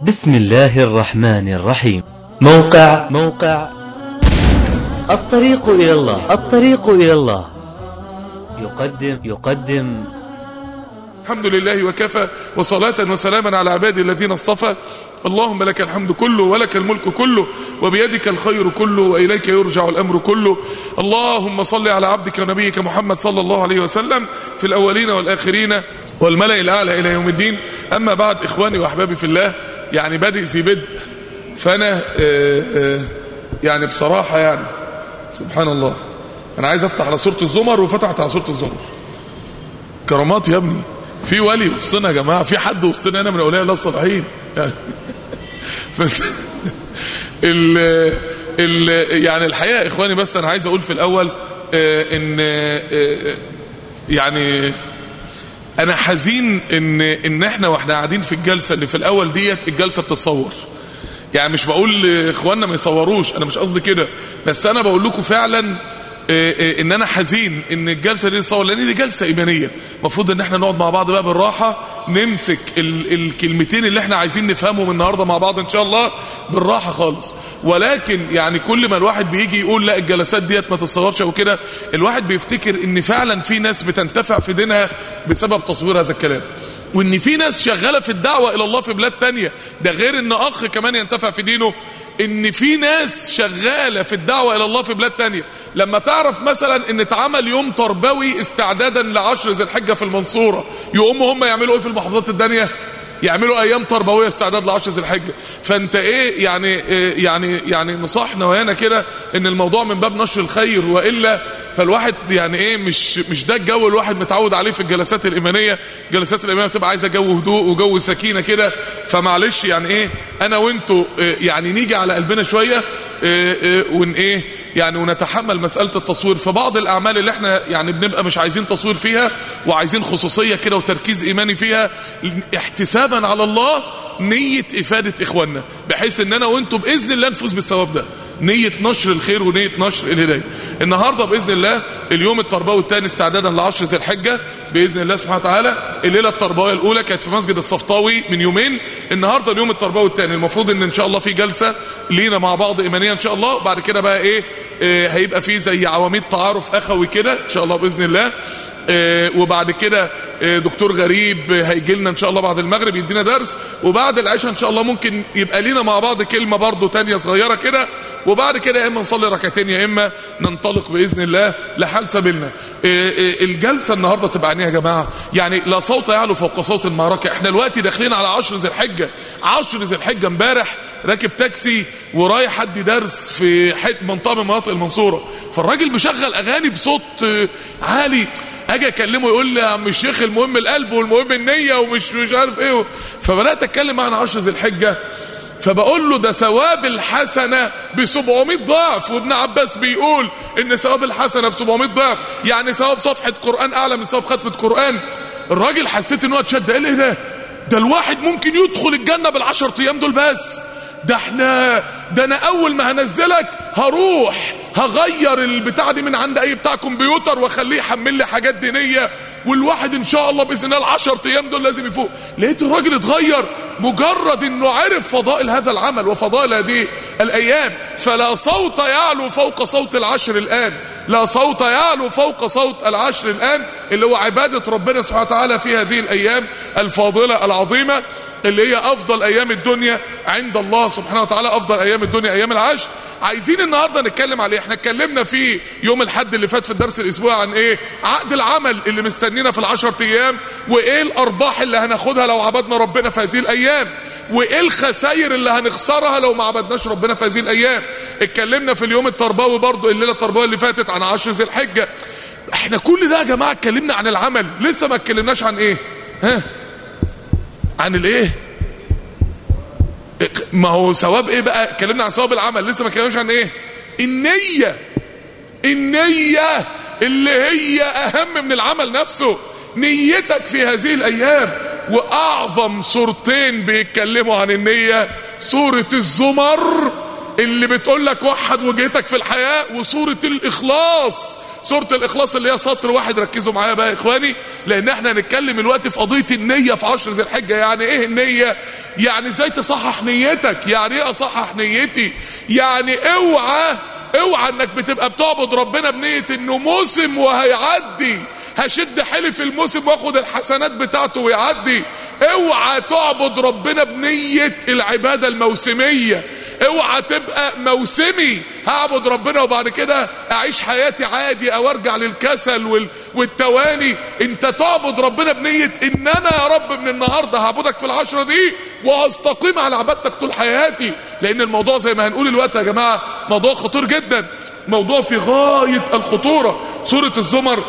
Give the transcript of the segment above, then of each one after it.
بسم الله الرحمن الرحيم موقع موقع الطريق إلى الله الطريق إلى الله يقدم يقدم الحمد لله وكفى وصلاة وسلاما على عباده الذين اصطفى اللهم لك الحمد كله ولك الملك كله وبيدك الخير كله وإليك يرجع الأمر كله اللهم صل على عبدك ونبيك محمد صلى الله عليه وسلم في الأولين والآخرين والملأ الأعلى إلى يوم الدين أما بعد إخواني وأحبابي في الله يعني بادئ في بدء فأنا آه، آه، يعني بصراحة يعني سبحان الله أنا عايز أفتح على سورة الزمر وفتحت على سورة الزمر كرامات يا ابني في ولي وسطنا يا جماعه في حد وسطنا هنا من اولياء الله الصالحين يعني ف... ال... ال... يعني الحقيقه يا اخواني بس انا عايز اقول في الاول آه، ان آه، يعني انا حزين ان ان احنا واحنا قاعدين في الجلسه اللي في الاول ديت الجلسه بتتصور يعني مش بقول لاخواننا ما يصوروش انا مش قصدي كده بس انا بقول لكم فعلا آه، آه، ان انا حزين ان الجلسه دي تصور لان دي جلسه ايمانيه المفروض ان احنا نقعد مع بعض بقى بالراحه نمسك ال الكلمتين اللي احنا عايزين نفهمهم النهارده مع بعض ان شاء الله بالراحه خالص ولكن يعني كل ما الواحد بيجي يقول لا الجلسات ديت ما تتصورش او كده الواحد بيفتكر ان فعلا في ناس بتنتفع في دينها بسبب تصوير هذا الكلام وان في ناس شغاله في الدعوه الى الله في بلاد تانية ده غير ان اخ كمان ينتفع في دينه ان في ناس شغاله في الدعوه الى الله في بلاد تانية لما تعرف مثلا ان اتعمل يوم تربوي استعدادا لعشر ذي الحجه في المنصوره يقوموا هم يعملوا ايه في المحافظات التانية يعملوا ايام تربويه استعداد لعشر ذي الحجه فانت ايه يعني إيه يعني يعني نصحنا وهنا كده ان الموضوع من باب نشر الخير والا فالواحد يعني ايه مش مش ده الجو الواحد متعود عليه في الجلسات الايمانيه الجلسات الايمانيه بتبقى عايزه جو هدوء وجو سكينه كده فمعلش يعني ايه انا وانتوا إيه يعني نيجي على قلبنا شويه إيه إيه ون ايه يعني ونتحمل مساله التصوير في بعض الاعمال اللي احنا يعني بنبقى مش عايزين تصوير فيها وعايزين خصوصيه كده وتركيز ايماني فيها احتسابا على الله نيه افاده اخواننا بحيث ان انا وانتوا باذن الله نفوز بالثواب ده نية نشر الخير ونية نشر الهداية النهاردة بإذن الله اليوم التربوي الثاني استعدادا لعشر ذي الحجة بإذن الله سبحانه وتعالى الليلة التربوية الأولى كانت في مسجد الصفطاوي من يومين النهاردة اليوم التربوي الثاني المفروض إن إن شاء الله في جلسة لينا مع بعض إيمانية إن شاء الله بعد كده بقى إيه, إيه هيبقى في زي عواميد تعارف أخوي كده إن شاء الله بإذن الله آه وبعد كده آه دكتور غريب هيجي لنا ان شاء الله بعد المغرب يدينا درس وبعد العشاء ان شاء الله ممكن يبقى لينا مع بعض كلمه برضو تانية صغيره كده وبعد كده يا اما نصلي ركعتين يا اما ننطلق باذن الله لحال سبيلنا آه الجلسه النهارده تبقى عنيها يا جماعه يعني لا صوت يعلو فوق صوت المعركه احنا دلوقتي داخلين على 10 ذي الحجه 10 ذي الحجه امبارح راكب تاكسي ورايح ادي درس في حته منطقه من مناطق المنصوره فالراجل مشغل اغاني بصوت عالي اجي اكلمه يقول لي يا عم الشيخ المهم القلب والمهم النيه ومش مش عارف ايه فبدات اتكلم عن عشر ذي الحجه فبقول له ده ثواب الحسنه ب 700 ضعف وابن عباس بيقول ان ثواب الحسنه ب 700 ضعف يعني ثواب صفحه قران اعلى من ثواب ختمه قران الراجل حسيت ان هو اتشد ايه ده ده الواحد ممكن يدخل الجنه بالعشر ايام دول بس ده احنا ده انا اول ما هنزلك هروح هغير البتاع دي من عند اي بتاع كمبيوتر واخليه يحمل لي حاجات دينيه والواحد ان شاء الله باذن الله العشر ايام دول لازم يفوق لقيت الراجل اتغير مجرد انه عرف فضائل هذا العمل وفضائل هذه الايام فلا صوت يعلو فوق صوت العشر الان لا صوت يعلو فوق صوت العشر الان اللي هو عباده ربنا سبحانه وتعالى في هذه الايام الفاضله العظيمه اللي هي افضل ايام الدنيا عند الله سبحانه وتعالى افضل ايام الدنيا ايام العشر عايزين النهارده نتكلم عليه احنا اتكلمنا في يوم الحد اللي فات في الدرس الاسبوعي عن ايه عقد العمل اللي مستنينا في العشر ايام وايه الارباح اللي هناخدها لو عبدنا ربنا في هذه الايام وايه الخسائر اللي هنخسرها لو ما عبدناش ربنا في هذه الايام اتكلمنا في اليوم التربوي برضو الليله التربويه اللي فاتت عن عشر ذي الحجه احنا كل ده يا جماعه اتكلمنا عن العمل لسه ما اتكلمناش عن ايه ها عن الايه ما هو ثواب ايه بقى اتكلمنا عن ثواب العمل لسه ما اتكلمناش عن ايه النيه النيه اللي هي اهم من العمل نفسه نيتك في هذه الايام واعظم صورتين بيتكلموا عن النيه سوره الزمر اللي بتقول لك وحد وجهتك في الحياة وسورة الإخلاص سورة الإخلاص اللي هي سطر واحد ركزوا معايا بقى يا إخواني لأن احنا هنتكلم الوقت في قضية النية في عشر ذي الحجة يعني إيه النية؟ يعني إزاي تصحح نيتك؟ يعني إيه أصحح نيتي؟ يعني اوعى اوعى انك بتبقى بتعبد ربنا بنية انه موسم وهيعدي هشد حلف الموسم واخد الحسنات بتاعته ويعدي اوعى تعبد ربنا بنية العبادة الموسمية اوعى تبقى موسمي هعبد ربنا وبعد كده اعيش حياتي عادي او ارجع للكسل وال... والتواني انت تعبد ربنا بنية ان انا يا رب من النهاردة هعبدك في العشرة دي وهستقيم على عبادتك طول حياتي لان الموضوع زي ما هنقول الوقت يا جماعة موضوع خطير جدا موضوع في غاية الخطورة سورة الزمر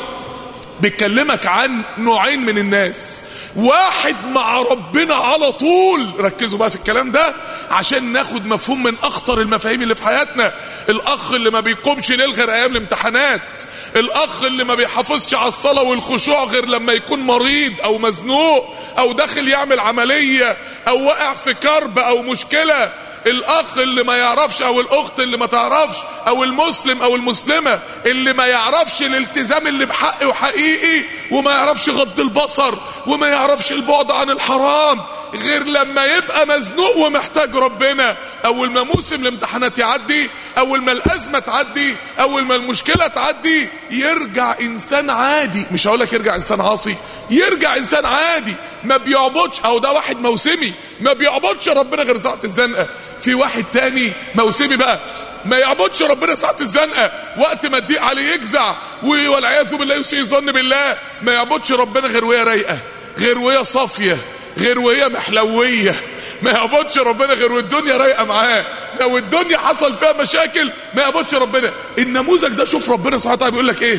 بيكلمك عن نوعين من الناس واحد مع ربنا على طول ركزوا بقى في الكلام ده عشان ناخد مفهوم من اخطر المفاهيم اللي في حياتنا الاخ اللي ما بيقومش ليل غير ايام الامتحانات الاخ اللي ما بيحافظش على الصلاة والخشوع غير لما يكون مريض او مزنوق او داخل يعمل عملية او واقع في كرب او مشكلة الاخ اللي ما يعرفش او الاخت اللي ما تعرفش او المسلم او المسلمة اللي ما يعرفش الالتزام اللي بحق وحقيقي وما يعرفش غض البصر وما يعرفش البعد عن الحرام غير لما يبقى مزنوق ومحتاج ربنا اول ما موسم الامتحانات يعدي اول ما الازمة تعدي اول ما المشكلة تعدي يرجع انسان عادي مش هقولك يرجع انسان عاصي يرجع انسان عادي ما بيعبدش او ده واحد موسمي ما بيعبدش ربنا غير ساعة الزنقة في واحد تاني موسمي بقى ما يعبدش ربنا ساعة الزنقة وقت ما تضيق عليه يجزع والعياذ بالله يسيء الظن بالله ما يعبدش ربنا غير وهي رايقة غير وهي صافية غير وهي محلوية ما يعبدش ربنا غير والدنيا رايقة معاه لو الدنيا حصل فيها مشاكل ما يعبدش ربنا النموذج ده شوف ربنا سبحانه وتعالى بيقول لك ايه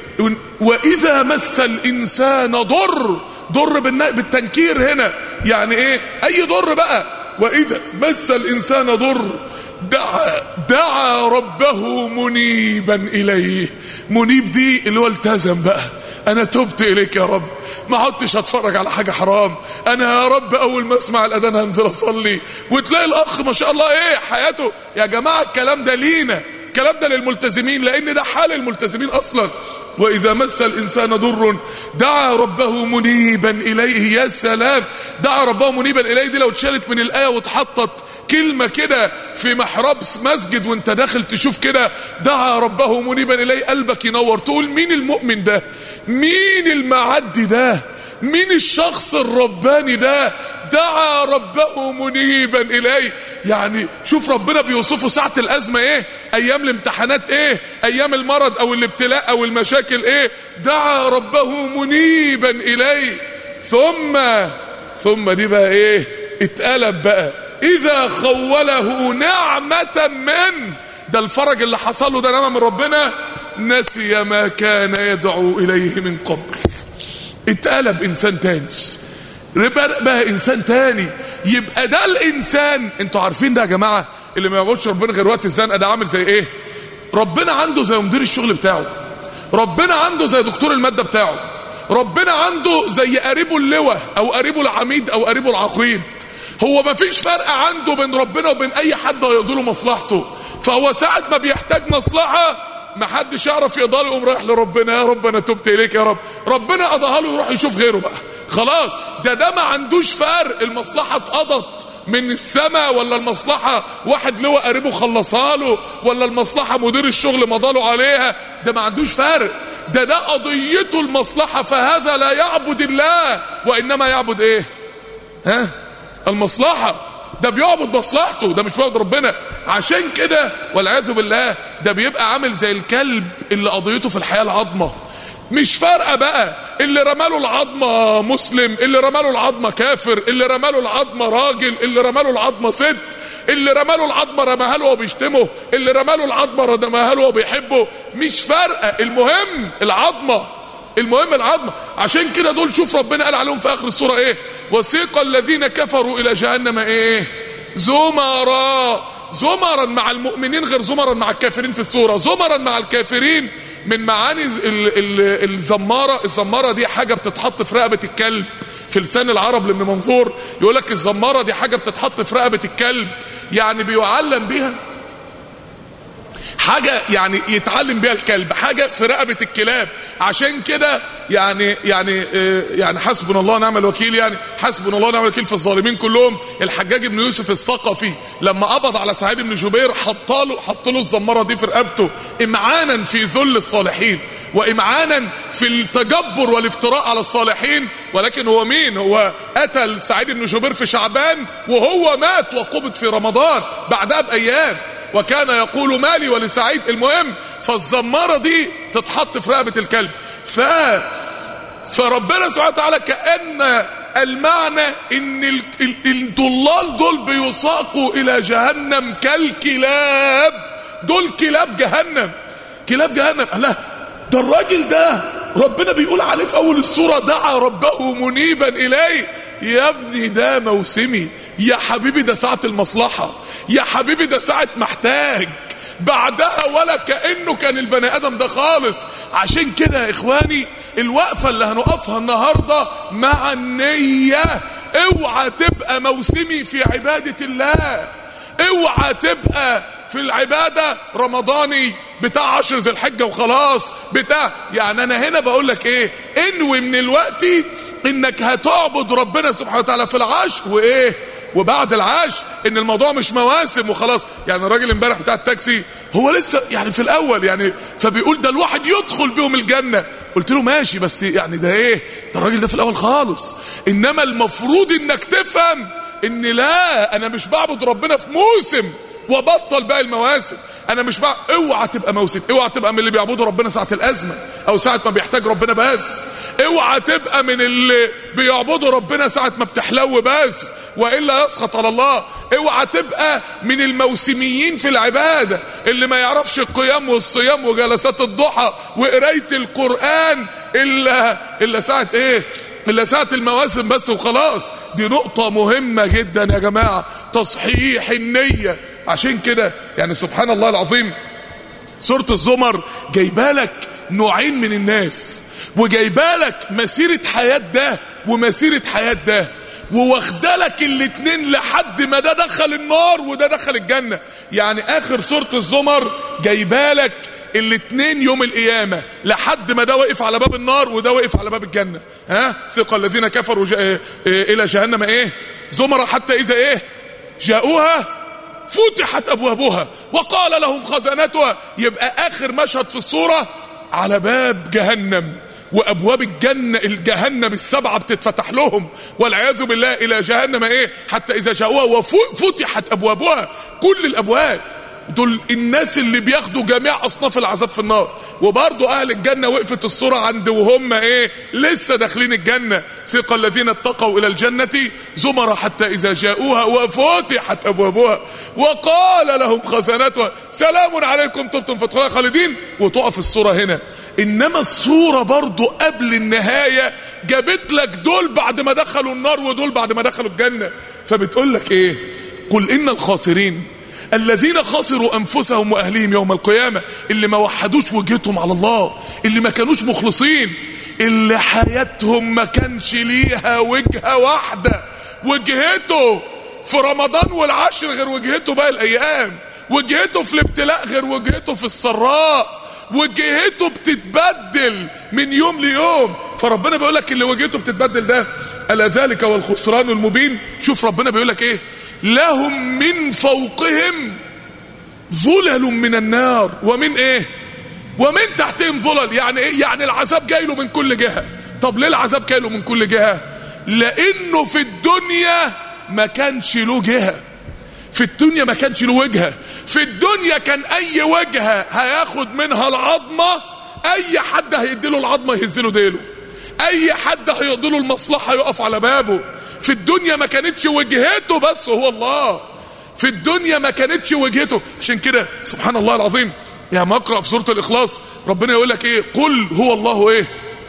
واذا مس الانسان ضر ضر بالتنكير هنا يعني ايه اي ضر بقى واذا مس الانسان ضر دعا دعا ربه منيبا اليه منيب دي اللي هو التزم بقى انا تبت اليك يا رب ما عدتش هتفرج على حاجه حرام انا يا رب اول ما اسمع الاذان هنزل اصلي وتلاقي الاخ ما شاء الله ايه حياته يا جماعه الكلام ده لينا الكلام ده للملتزمين لان ده حال الملتزمين اصلا واذا مس الانسان ضر دعا ربه منيبا اليه يا سلام دعا ربه منيبا اليه دي لو اتشالت من الايه واتحطت كلمه كده في محراب مسجد وانت داخل تشوف كده دعا ربه منيبا اليه قلبك ينور تقول مين المؤمن ده مين المعدي ده مين الشخص الرباني ده دعا ربه منيبا اليه يعني شوف ربنا بيوصفه ساعة الازمة ايه ايام الامتحانات ايه ايام المرض او الابتلاء او المشاكل ايه دعا ربه منيبا اليه ثم ثم دي بقى ايه اتقلب بقى اذا خوله نعمة من ده الفرج اللي حصل له ده نعمة من ربنا نسي ما كان يدعو اليه من قبل اتقلب انسان تاني ربا بقى انسان تاني يبقى ده الانسان انتوا عارفين ده يا جماعه اللي ما يعبدش ربنا غير وقت الزنقه ده عامل زي ايه ربنا عنده زي مدير الشغل بتاعه ربنا عنده زي دكتور الماده بتاعه ربنا عنده زي قريبه اللواء او قريبه العميد او قريبه العقيد هو ما فيش فرق عنده بين ربنا وبين اي حد هيقضي له مصلحته فهو ساعه ما بيحتاج مصلحه ما حدش يعرف يقدر يقوم رايح لربنا يا رب انا تبت اليك يا رب ربنا قضاها له يروح يشوف غيره بقى خلاص ده ده ما عندوش فرق المصلحه اتقضت من السماء ولا المصلحة واحد لواء قريبه خلصها له ولا المصلحة مدير الشغل مضاله عليها ده ما عندوش فرق ده ده قضيته المصلحة فهذا لا يعبد الله وإنما يعبد ايه ها المصلحة ده بيعبد مصلحته ده مش بيعبد ربنا عشان كده والعياذ بالله ده بيبقى عامل زي الكلب اللي قضيته في الحياة العظمى مش فارقه بقى اللي رماله العظمه مسلم اللي رماله العظمه كافر اللي رماله العظمه راجل اللي رماله العظمه ست اللي رماله العظمه رماها له وبيشتمه اللي رماله العظمه رماها له وبيحبه مش فارقه المهم العظمه المهم العظمه عشان كده دول شوف ربنا قال عليهم في اخر السوره ايه وسيق الذين كفروا الى جهنم ايه زمرا زمرا مع المؤمنين غير زمرا مع الكافرين في السورة زمرا مع الكافرين من معاني ال ال الزمارة الزمارة دي حاجة بتتحط في رقبة الكلب في لسان العرب لابن منظور يقول لك الزمارة دي حاجة بتتحط في رقبة الكلب يعني بيعلم بيها حاجة يعني يتعلم بيها الكلب حاجة في رقبة الكلاب عشان كده يعني يعني آه، يعني حسبنا الله ونعم الوكيل يعني حسبنا الله ونعم الوكيل في الظالمين كلهم الحجاج بن يوسف الثقفي لما قبض على سعيد بن جبير حط له حط له الزمره دي في رقبته امعانا في ذل الصالحين وامعانا في التجبر والافتراء على الصالحين ولكن هو مين هو قتل سعيد بن جبير في شعبان وهو مات وقبض في رمضان بعدها بايام وكان يقول مالي ولسعيد المهم فالزماره دي تتحط في رقبه الكلب ف فربنا سبحانه وتعالى كأن المعنى ان ال- ال- الضلال دول بيساقوا الى جهنم كالكلاب دول كلاب جهنم كلاب جهنم لا ده الراجل ده ربنا بيقول عليه في اول السورة دعا ربه منيبا اليه يا ابني ده موسمي يا حبيبي ده ساعة المصلحة يا حبيبي ده ساعة محتاج بعدها ولا كأنه كان البني آدم ده خالص عشان كده يا إخواني الوقفة اللي هنقفها النهاردة مع النية اوعى تبقى موسمي في عبادة الله اوعى تبقى في العبادة رمضاني بتاع عشر ذي الحجة وخلاص بتاع يعني انا هنا بقول لك ايه انوي من الوقت انك هتعبد ربنا سبحانه وتعالى في العشر وايه وبعد العشر ان الموضوع مش مواسم وخلاص يعني الراجل امبارح بتاع التاكسي هو لسه يعني في الاول يعني فبيقول ده الواحد يدخل بيهم الجنه قلت له ماشي بس يعني ده ايه ده الراجل ده في الاول خالص انما المفروض انك تفهم ان لا انا مش بعبد ربنا في موسم وبطل بقى المواسم انا مش بقى اوعى تبقى موسم اوعى تبقى من اللي بيعبدوا ربنا ساعه الازمه او ساعه ما بيحتاج ربنا بس اوعى تبقى من اللي بيعبدوا ربنا ساعه ما بتحلو بس والا يسخط على الله اوعى تبقى من الموسميين في العباده اللي ما يعرفش القيام والصيام وجلسات الضحى وقرايه القران الا الا ساعه ايه الا ساعه المواسم بس وخلاص دي نقطة مهمة جدا يا جماعة تصحيح النية عشان كده يعني سبحان الله العظيم سورة الزمر جايبالك نوعين من الناس وجايبالك مسيرة حياة ده ومسيرة حياة ده وواخدالك الاتنين لحد ما ده دخل النار وده دخل الجنة يعني اخر سورة الزمر جايبالك الاتنين يوم القيامة لحد ما ده وقف على باب النار وده وقف على باب الجنة ها ثق الذين كفروا جا... اه الى جهنم ايه زمر حتى اذا ايه جاءوها فتحت ابوابها وقال لهم خزنتها يبقى اخر مشهد في الصورة على باب جهنم وابواب الجنة الجهنم السبعة بتتفتح لهم والعياذ بالله الى جهنم ايه حتى اذا جاءوها وفتحت ابوابها كل الابواب دول الناس اللي بياخدوا جميع اصناف العذاب في النار وبرضه اهل الجنه وقفت الصوره عند وهم ايه لسه داخلين الجنه سيق الذين اتقوا الى الجنه زمر حتى اذا جاءوها وفتحت ابوابها وقال لهم خزنتها سلام عليكم طبتم فادخلوها خالدين وتقف الصوره هنا انما الصوره برضه قبل النهايه جابت لك دول بعد ما دخلوا النار ودول بعد ما دخلوا الجنه فبتقول لك ايه قل ان الخاسرين الذين خسروا انفسهم واهليهم يوم القيامه اللي ما وحدوش وجهتهم على الله اللي ما كانوش مخلصين اللي حياتهم ما كانش ليها وجهه واحده وجهته في رمضان والعشر غير وجهته باقي الايام وجهته في الابتلاء غير وجهته في السراء وجهته بتتبدل من يوم ليوم فربنا بيقول لك اللي وجهته بتتبدل ده الا ذلك والخسران المبين شوف ربنا بيقول لك ايه لهم من فوقهم ظلل من النار ومن ايه ومن تحتهم ظلل يعني ايه يعني العذاب جاي له من كل جهه طب ليه العذاب جاي له من كل جهه لانه في الدنيا ما كانش له جهه في الدنيا ما كانش له وجهه في الدنيا كان اي وجهه هياخد منها العظمه اي حد هيديله العظمه يهزله ديله اي حد هيقضي المصلحه يقف على بابه في الدنيا ما كانتش وجهته بس هو الله في الدنيا ما كانتش وجهته عشان كده سبحان الله العظيم يا ما اقرا في سوره الاخلاص ربنا يقول لك ايه قل هو الله ايه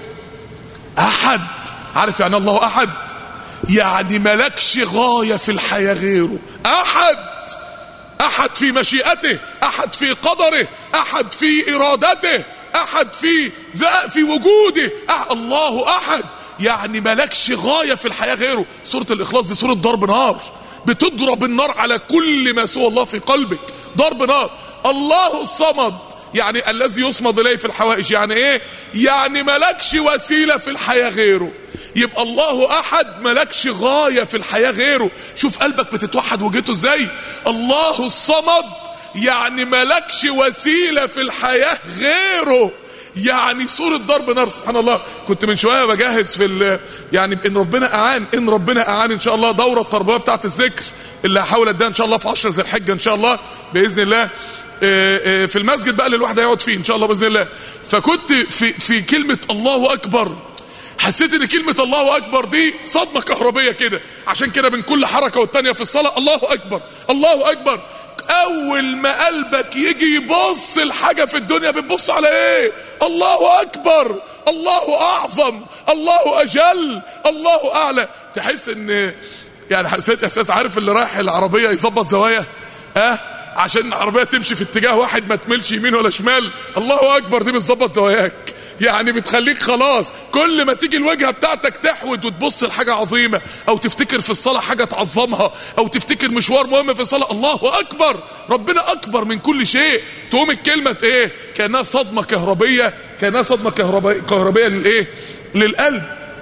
احد عارف يعني الله احد يعني ملكش غايه في الحياه غيره احد احد في مشيئته احد في قدره احد في ارادته احد في ذا في وجوده أح الله احد يعني ملكش غايه في الحياه غيره سوره الاخلاص دي سوره ضرب نار بتضرب النار على كل ما سوى الله في قلبك ضرب نار الله الصمد يعني الذي يصمد اليه في الحوائج يعني ايه يعني ملكش وسيله في الحياه غيره يبقى الله احد ملكش غايه في الحياه غيره شوف قلبك بتتوحد وجهته ازاي الله الصمد يعني ملكش وسيله في الحياه غيره يعني صورة ضرب نار سبحان الله كنت من شوية بجهز في ال يعني ان ربنا اعان ان ربنا اعان ان شاء الله دورة التربوية بتاعت الذكر اللي هحاول اديها ان شاء الله في 10 ذي الحجة ان شاء الله باذن الله في المسجد بقى اللي الواحد هيقعد فيه ان شاء الله باذن الله فكنت في في كلمة الله اكبر حسيت ان كلمة الله اكبر دي صدمة كهربية كده عشان كده بين كل حركة والتانية في الصلاة الله اكبر الله اكبر اول ما قلبك يجي يبص الحاجة في الدنيا بتبص على ايه الله اكبر الله اعظم الله اجل الله اعلى تحس ان يعني حسيت احساس عارف اللي رايح العربية يظبط زوايا ها أه؟ عشان العربية تمشي في اتجاه واحد ما تملش يمين ولا شمال الله اكبر دي بتظبط زواياك يعني بتخليك خلاص كل ما تيجي الوجهه بتاعتك تحود وتبص لحاجه عظيمه او تفتكر في الصلاه حاجه تعظمها او تفتكر مشوار مهم في الصلاه الله اكبر ربنا اكبر من كل شيء تقوم الكلمه ايه كانها صدمه كهربيه كانها صدمه كهربائيه كهربيه للايه للقلب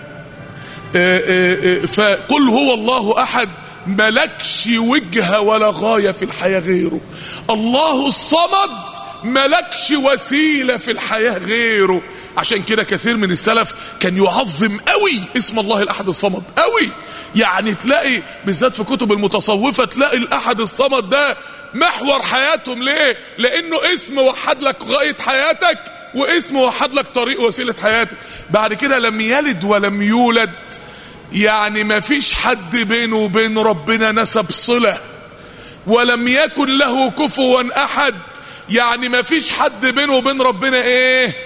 آآ آآ فقل هو الله احد ملكش وجهه ولا غايه في الحياه غيره الله الصمد ملكش وسيلة في الحياة غيره عشان كده كثير من السلف كان يعظم قوي اسم الله الأحد الصمد قوي يعني تلاقي بالذات في كتب المتصوفة تلاقي الأحد الصمد ده محور حياتهم ليه لأنه اسم وحد لك غاية حياتك واسم وحد لك طريق وسيلة حياتك بعد كده لم يلد ولم يولد يعني ما فيش حد بينه وبين ربنا نسب صلة ولم يكن له كفوا أحد يعني ما فيش حد بينه وبين ربنا ايه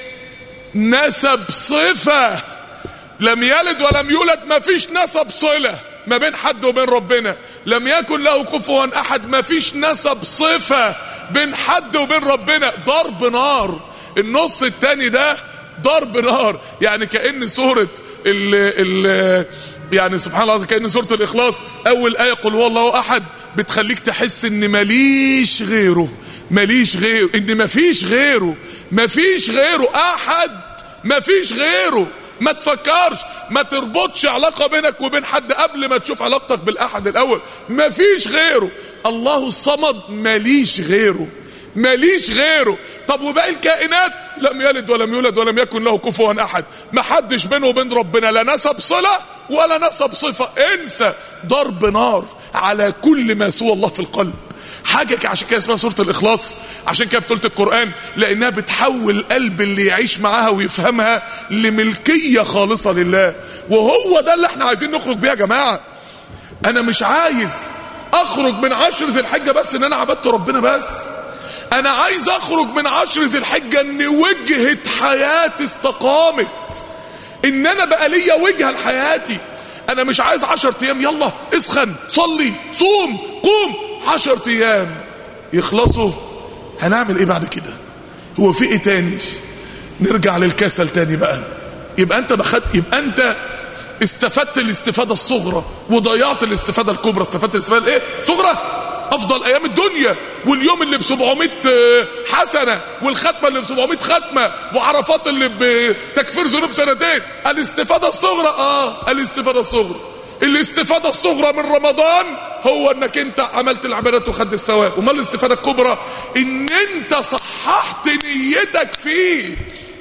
نسب صفة لم يلد ولم يولد ما فيش نسب صلة ما بين حد وبين ربنا لم يكن له كفوا احد ما فيش نسب صفة بين حد وبين ربنا ضرب نار النص التاني ده ضرب نار يعني كأن سورة ال ال يعني سبحان الله كأن سورة الإخلاص أول آية قل هو الله أحد بتخليك تحس إن ماليش غيره ماليش غيره ان مفيش غيره مفيش غيره احد مفيش غيره ما تفكرش ما تربطش علاقة بينك وبين حد قبل ما تشوف علاقتك بالاحد الاول مفيش غيره الله الصمد ماليش غيره ماليش غيره طب وباقي الكائنات لم يلد ولم يولد ولم يكن له كفوا احد ما حدش بينه وبين ربنا لا نسب صلة ولا نسب صفة انسى ضرب نار على كل ما سوى الله في القلب حاجة عشان كده اسمها سورة الإخلاص عشان كده بطولة القرآن لأنها بتحول القلب اللي يعيش معاها ويفهمها لملكية خالصة لله وهو ده اللي احنا عايزين نخرج بيه يا جماعة أنا مش عايز أخرج من عشر ذي الحجة بس إن أنا عبدت ربنا بس أنا عايز أخرج من عشر ذي الحجة إن وجهة حياتي استقامت إن أنا بقى ليا وجهة لحياتي أنا مش عايز عشر أيام يلا اسخن صلي صوم قوم عشر ايام يخلصوا هنعمل ايه بعد كده هو في ايه تاني نرجع للكسل تاني بقى يبقى انت بخدت يبقى انت استفدت الاستفادة الصغرى وضيعت الاستفادة الكبرى استفدت الاستفادة ايه صغرى افضل ايام الدنيا واليوم اللي ب 700 حسنه والختمه اللي ب 700 ختمه وعرفات اللي بتكفير ذنوب سنتين الاستفاده الصغرى اه الاستفاده الصغرى الاستفادة الصغرى من رمضان هو انك انت عملت العبادات وخدت الثواب امال الاستفادة الكبرى ان انت صححت نيتك فيه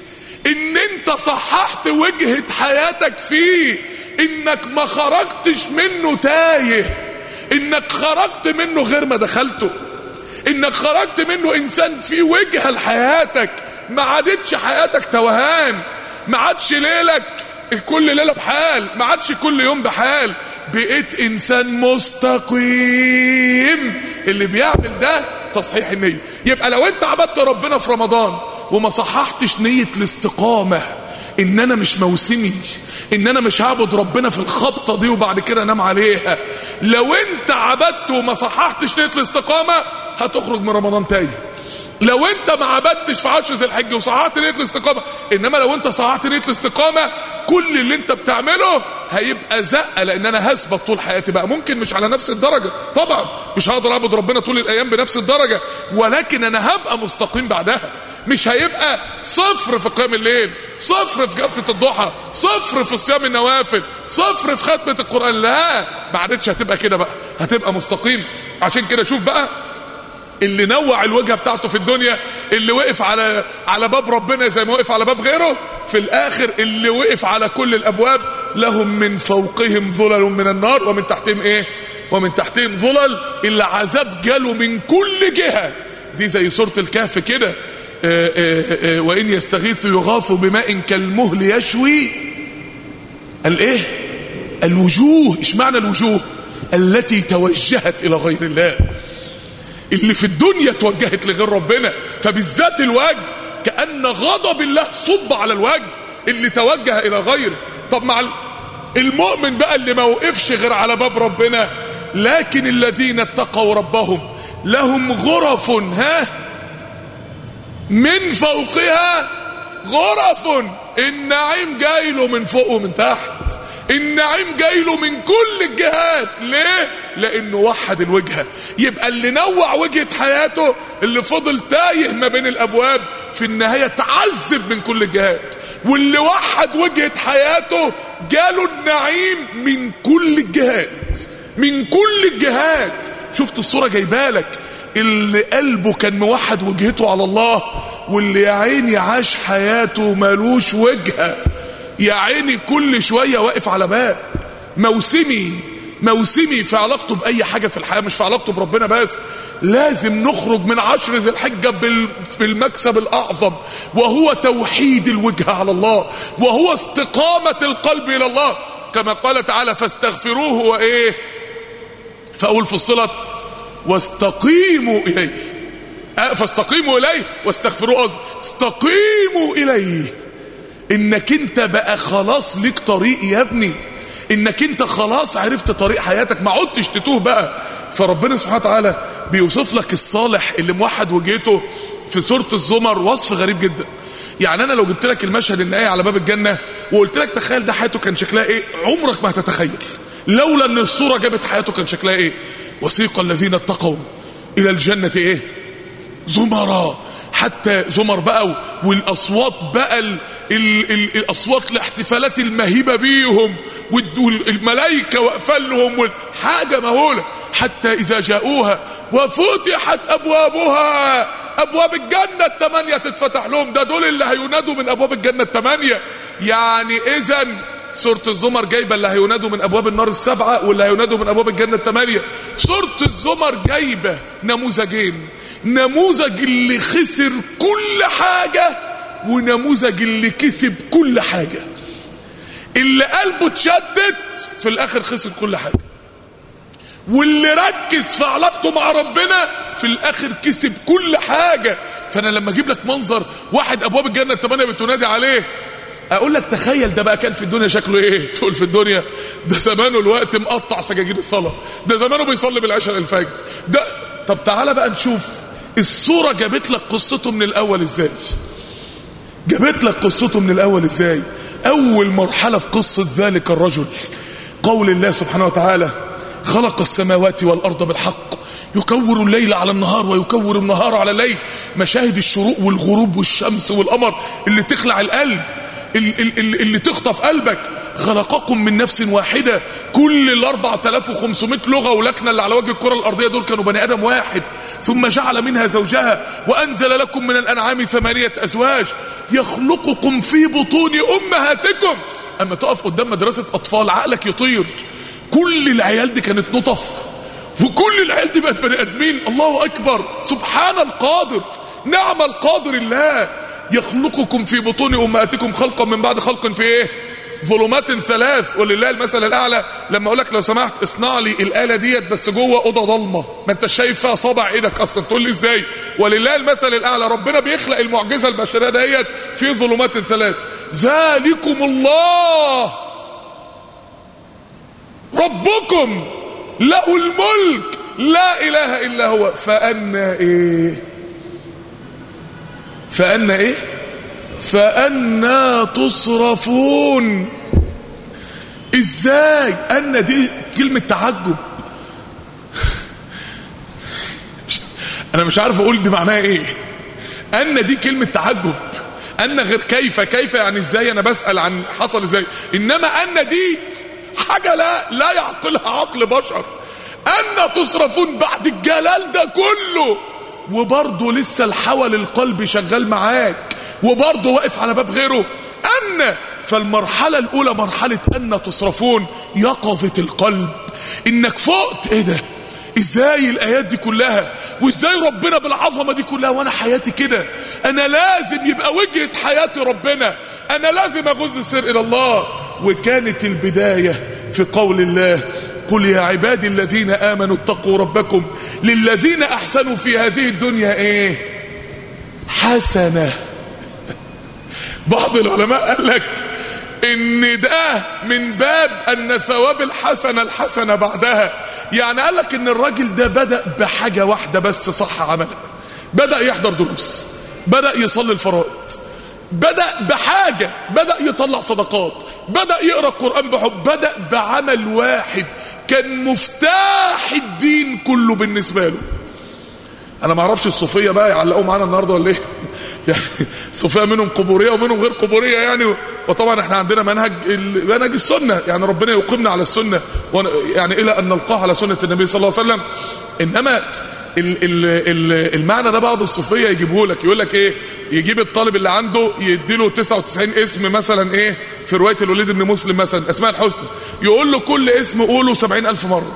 ان انت صححت وجهة حياتك فيه انك ما خرجتش منه تايه انك خرجت منه غير ما دخلته انك خرجت منه انسان فيه وجهة لحياتك ما عادتش حياتك توهان ما عادش ليلك كل ليله بحال ما عادش كل يوم بحال بقيت انسان مستقيم اللي بيعمل ده تصحيح النيه يبقى لو انت عبدت ربنا في رمضان وما صححتش نيه الاستقامه ان انا مش موسمي ان انا مش هعبد ربنا في الخبطه دي وبعد كده انام عليها لو انت عبدت وما صححتش نيه الاستقامه هتخرج من رمضان تايه لو انت ما عبدتش في عشر ذي الحج وصححت نيه الاستقامه انما لو انت صححت نيه الاستقامه كل اللي انت بتعمله هيبقى زقه لان انا هثبت طول حياتي بقى ممكن مش على نفس الدرجه طبعا مش هقدر اعبد ربنا طول الايام بنفس الدرجه ولكن انا هبقى مستقيم بعدها مش هيبقى صفر في قيام الليل صفر في جلسه الضحى صفر في صيام النوافل صفر في ختمه القران لا ما عادتش هتبقى كده بقى هتبقى مستقيم عشان كده شوف بقى اللي نوع الوجهه بتاعته في الدنيا اللي وقف على على باب ربنا زي ما وقف على باب غيره في الاخر اللي وقف على كل الابواب لهم من فوقهم ظلل من النار ومن تحتهم ايه ومن تحتهم ظلل العذاب جاله من كل جهه دي زي سوره الكهف كده آه، آه، آه، وان يستغيثوا يغاثوا بماء كالمهل يشوي الايه الوجوه ايش معنى الوجوه التي توجهت الى غير الله اللي في الدنيا توجهت لغير ربنا فبالذات الوجه كأن غضب الله صب على الوجه اللي توجه إلى غيره طب مع ال- المؤمن بقى اللي ما وقفش غير على باب ربنا لكن الذين اتقوا ربهم لهم غرف ها من فوقها غرف النعيم جاي له من فوق ومن تحت النعيم جاي له من كل الجهات ليه لانه وحد الوجهه يبقى اللي نوع وجهه حياته اللي فضل تايه ما بين الابواب في النهايه تعذب من كل الجهات واللي وحد وجهه حياته جاله النعيم من كل الجهات من كل الجهات شفت الصوره جايبالك اللي قلبه كان موحد وجهته على الله واللي يا عيني عاش حياته مالوش وجهه يا عيني كل شويه واقف على باب موسمي موسمي في علاقته باي حاجه في الحياه مش في علاقته بربنا بس لازم نخرج من عشر ذي الحجه بال- بالمكسب الاعظم وهو توحيد الوجه على الله وهو استقامه القلب الى الله كما قال تعالى فاستغفروه وايه فاقول فصلت واستقيموا اليه أه، فاستقيموا اليه واستغفروه قصدي. استقيموا اليه انك انت بقى خلاص ليك طريق يا ابني انك انت خلاص عرفت طريق حياتك ما عدتش تتوه بقى فربنا سبحانه وتعالى بيوصف لك الصالح اللي موحد وجهته في سورة الزمر وصف غريب جدا يعني انا لو جبت لك المشهد النهائي على باب الجنة وقلت لك تخيل ده حياته كان شكلها ايه عمرك ما هتتخيل لولا ان الصورة جابت حياته كان شكلها ايه وسيق الذين اتقوا الى الجنة ايه زمرا حتى زمر بقى والاصوات بقى ال ال ال الاصوات الاحتفالات المهيبه بيهم والد- والملائكه واقفه لهم حاجه مهوله حتى اذا جاءوها وفتحت ابوابها ابواب الجنه الثمانيه تتفتح لهم ده دول اللي هينادوا من ابواب الجنه الثمانيه يعني اذا سورة الزمر جايبة اللي هينادوا من أبواب النار السبعة واللي هينادوا من أبواب الجنة الثمانية سورة الزمر جايبة نموذجين نموذج اللي خسر كل حاجة ونموذج اللي كسب كل حاجة اللي قلبه اتشدد في الآخر خسر كل حاجة واللي ركز في علاقته مع ربنا في الاخر كسب كل حاجة فانا لما اجيب لك منظر واحد ابواب الجنة الثمانية بتنادي عليه اقول لك تخيل ده بقى كان في الدنيا شكله ايه تقول في الدنيا ده زمانه الوقت مقطع سجاجيد الصلاة ده زمانه بيصلي بالعشاء الفجر ده طب تعالى بقى نشوف الصورة جابت لك قصته من الاول ازاي جابت لك قصته من الاول ازاي اول مرحلة في قصة ذلك الرجل قول الله سبحانه وتعالى خلق السماوات والارض بالحق يكور الليل على النهار ويكور النهار على الليل مشاهد الشروق والغروب والشمس والقمر اللي تخلع القلب ال- ال- ال- اللي تخطف قلبك خلقكم من نفس واحدة كل ال 4500 لغة ولكنة اللي على وجه الكرة الأرضية دول كانوا بني آدم واحد ثم جعل منها زوجها وأنزل لكم من الأنعام ثمانية أزواج يخلقكم في بطون أمهاتكم أما تقف قدام مدرسة أطفال عقلك يطير كل العيال دي كانت نطف وكل العيال دي بقت بني ادمين الله اكبر سبحان القادر نعم القادر الله يخلقكم في بطون امهاتكم خلقا من بعد خلق في ايه ظلمات ثلاث ولله المثل الاعلى لما اقول لك لو سمحت اصنع لي الاله ديت بس جوه اوضه ضلمه ما انت شايف فيها صابع ايدك اصلا تقول لي ازاي ولله المثل الاعلى ربنا بيخلق المعجزه البشريه ديت في ظلمات ثلاث ذلكم الله ربكم له الملك لا اله الا هو فانا ايه فانا ايه فانا تصرفون ازاي ان دي كلمة تعجب انا مش عارف اقول دي معناها ايه ان دي كلمة تعجب ان غير كيف كيف يعني ازاي انا بسأل عن حصل ازاي انما ان دي حاجة لا لا يعقلها عقل بشر ان تصرفون بعد الجلال ده كله وبرضه لسه الحول القلب شغال معاك وبرضه واقف على باب غيره ان فالمرحلة الاولى مرحلة ان تصرفون يقظة القلب انك فقت ايه ده ازاي الايات دي كلها وازاي ربنا بالعظمه دي كلها وانا حياتي كده انا لازم يبقى وجهه حياتي ربنا انا لازم اغذ السر الى الله وكانت البدايه في قول الله قل يا عبادي الذين امنوا اتقوا ربكم للذين احسنوا في هذه الدنيا ايه حسنه بعض العلماء قال لك ان ده من باب ان ثواب الحسنه الحسنه بعدها يعني قال لك ان الراجل ده بدا بحاجه واحده بس صح عملها بدا يحضر دروس بدا يصلي الفرائض بدا بحاجه بدا يطلع صدقات بدا يقرا القران بحب بدا بعمل واحد كان مفتاح الدين كله بالنسبه له انا ما اعرفش الصوفيه بقى يعلقوا معانا النهارده ولا ايه يعني الصوفيه منهم قبوريه ومنهم غير قبوريه يعني وطبعا احنا عندنا منهج منهج السنه يعني ربنا يقيمنا على السنه يعني الى ان نلقاه على سنه النبي صلى الله عليه وسلم انما ال ال ال المعنى ده بعض الصوفيه يجيبه لك يقول لك ايه يجيب الطالب اللي عنده يديله 99 اسم مثلا ايه في روايه الوليد بن مسلم مثلا اسماء الحسنى يقول له كل اسم قوله 70000 مره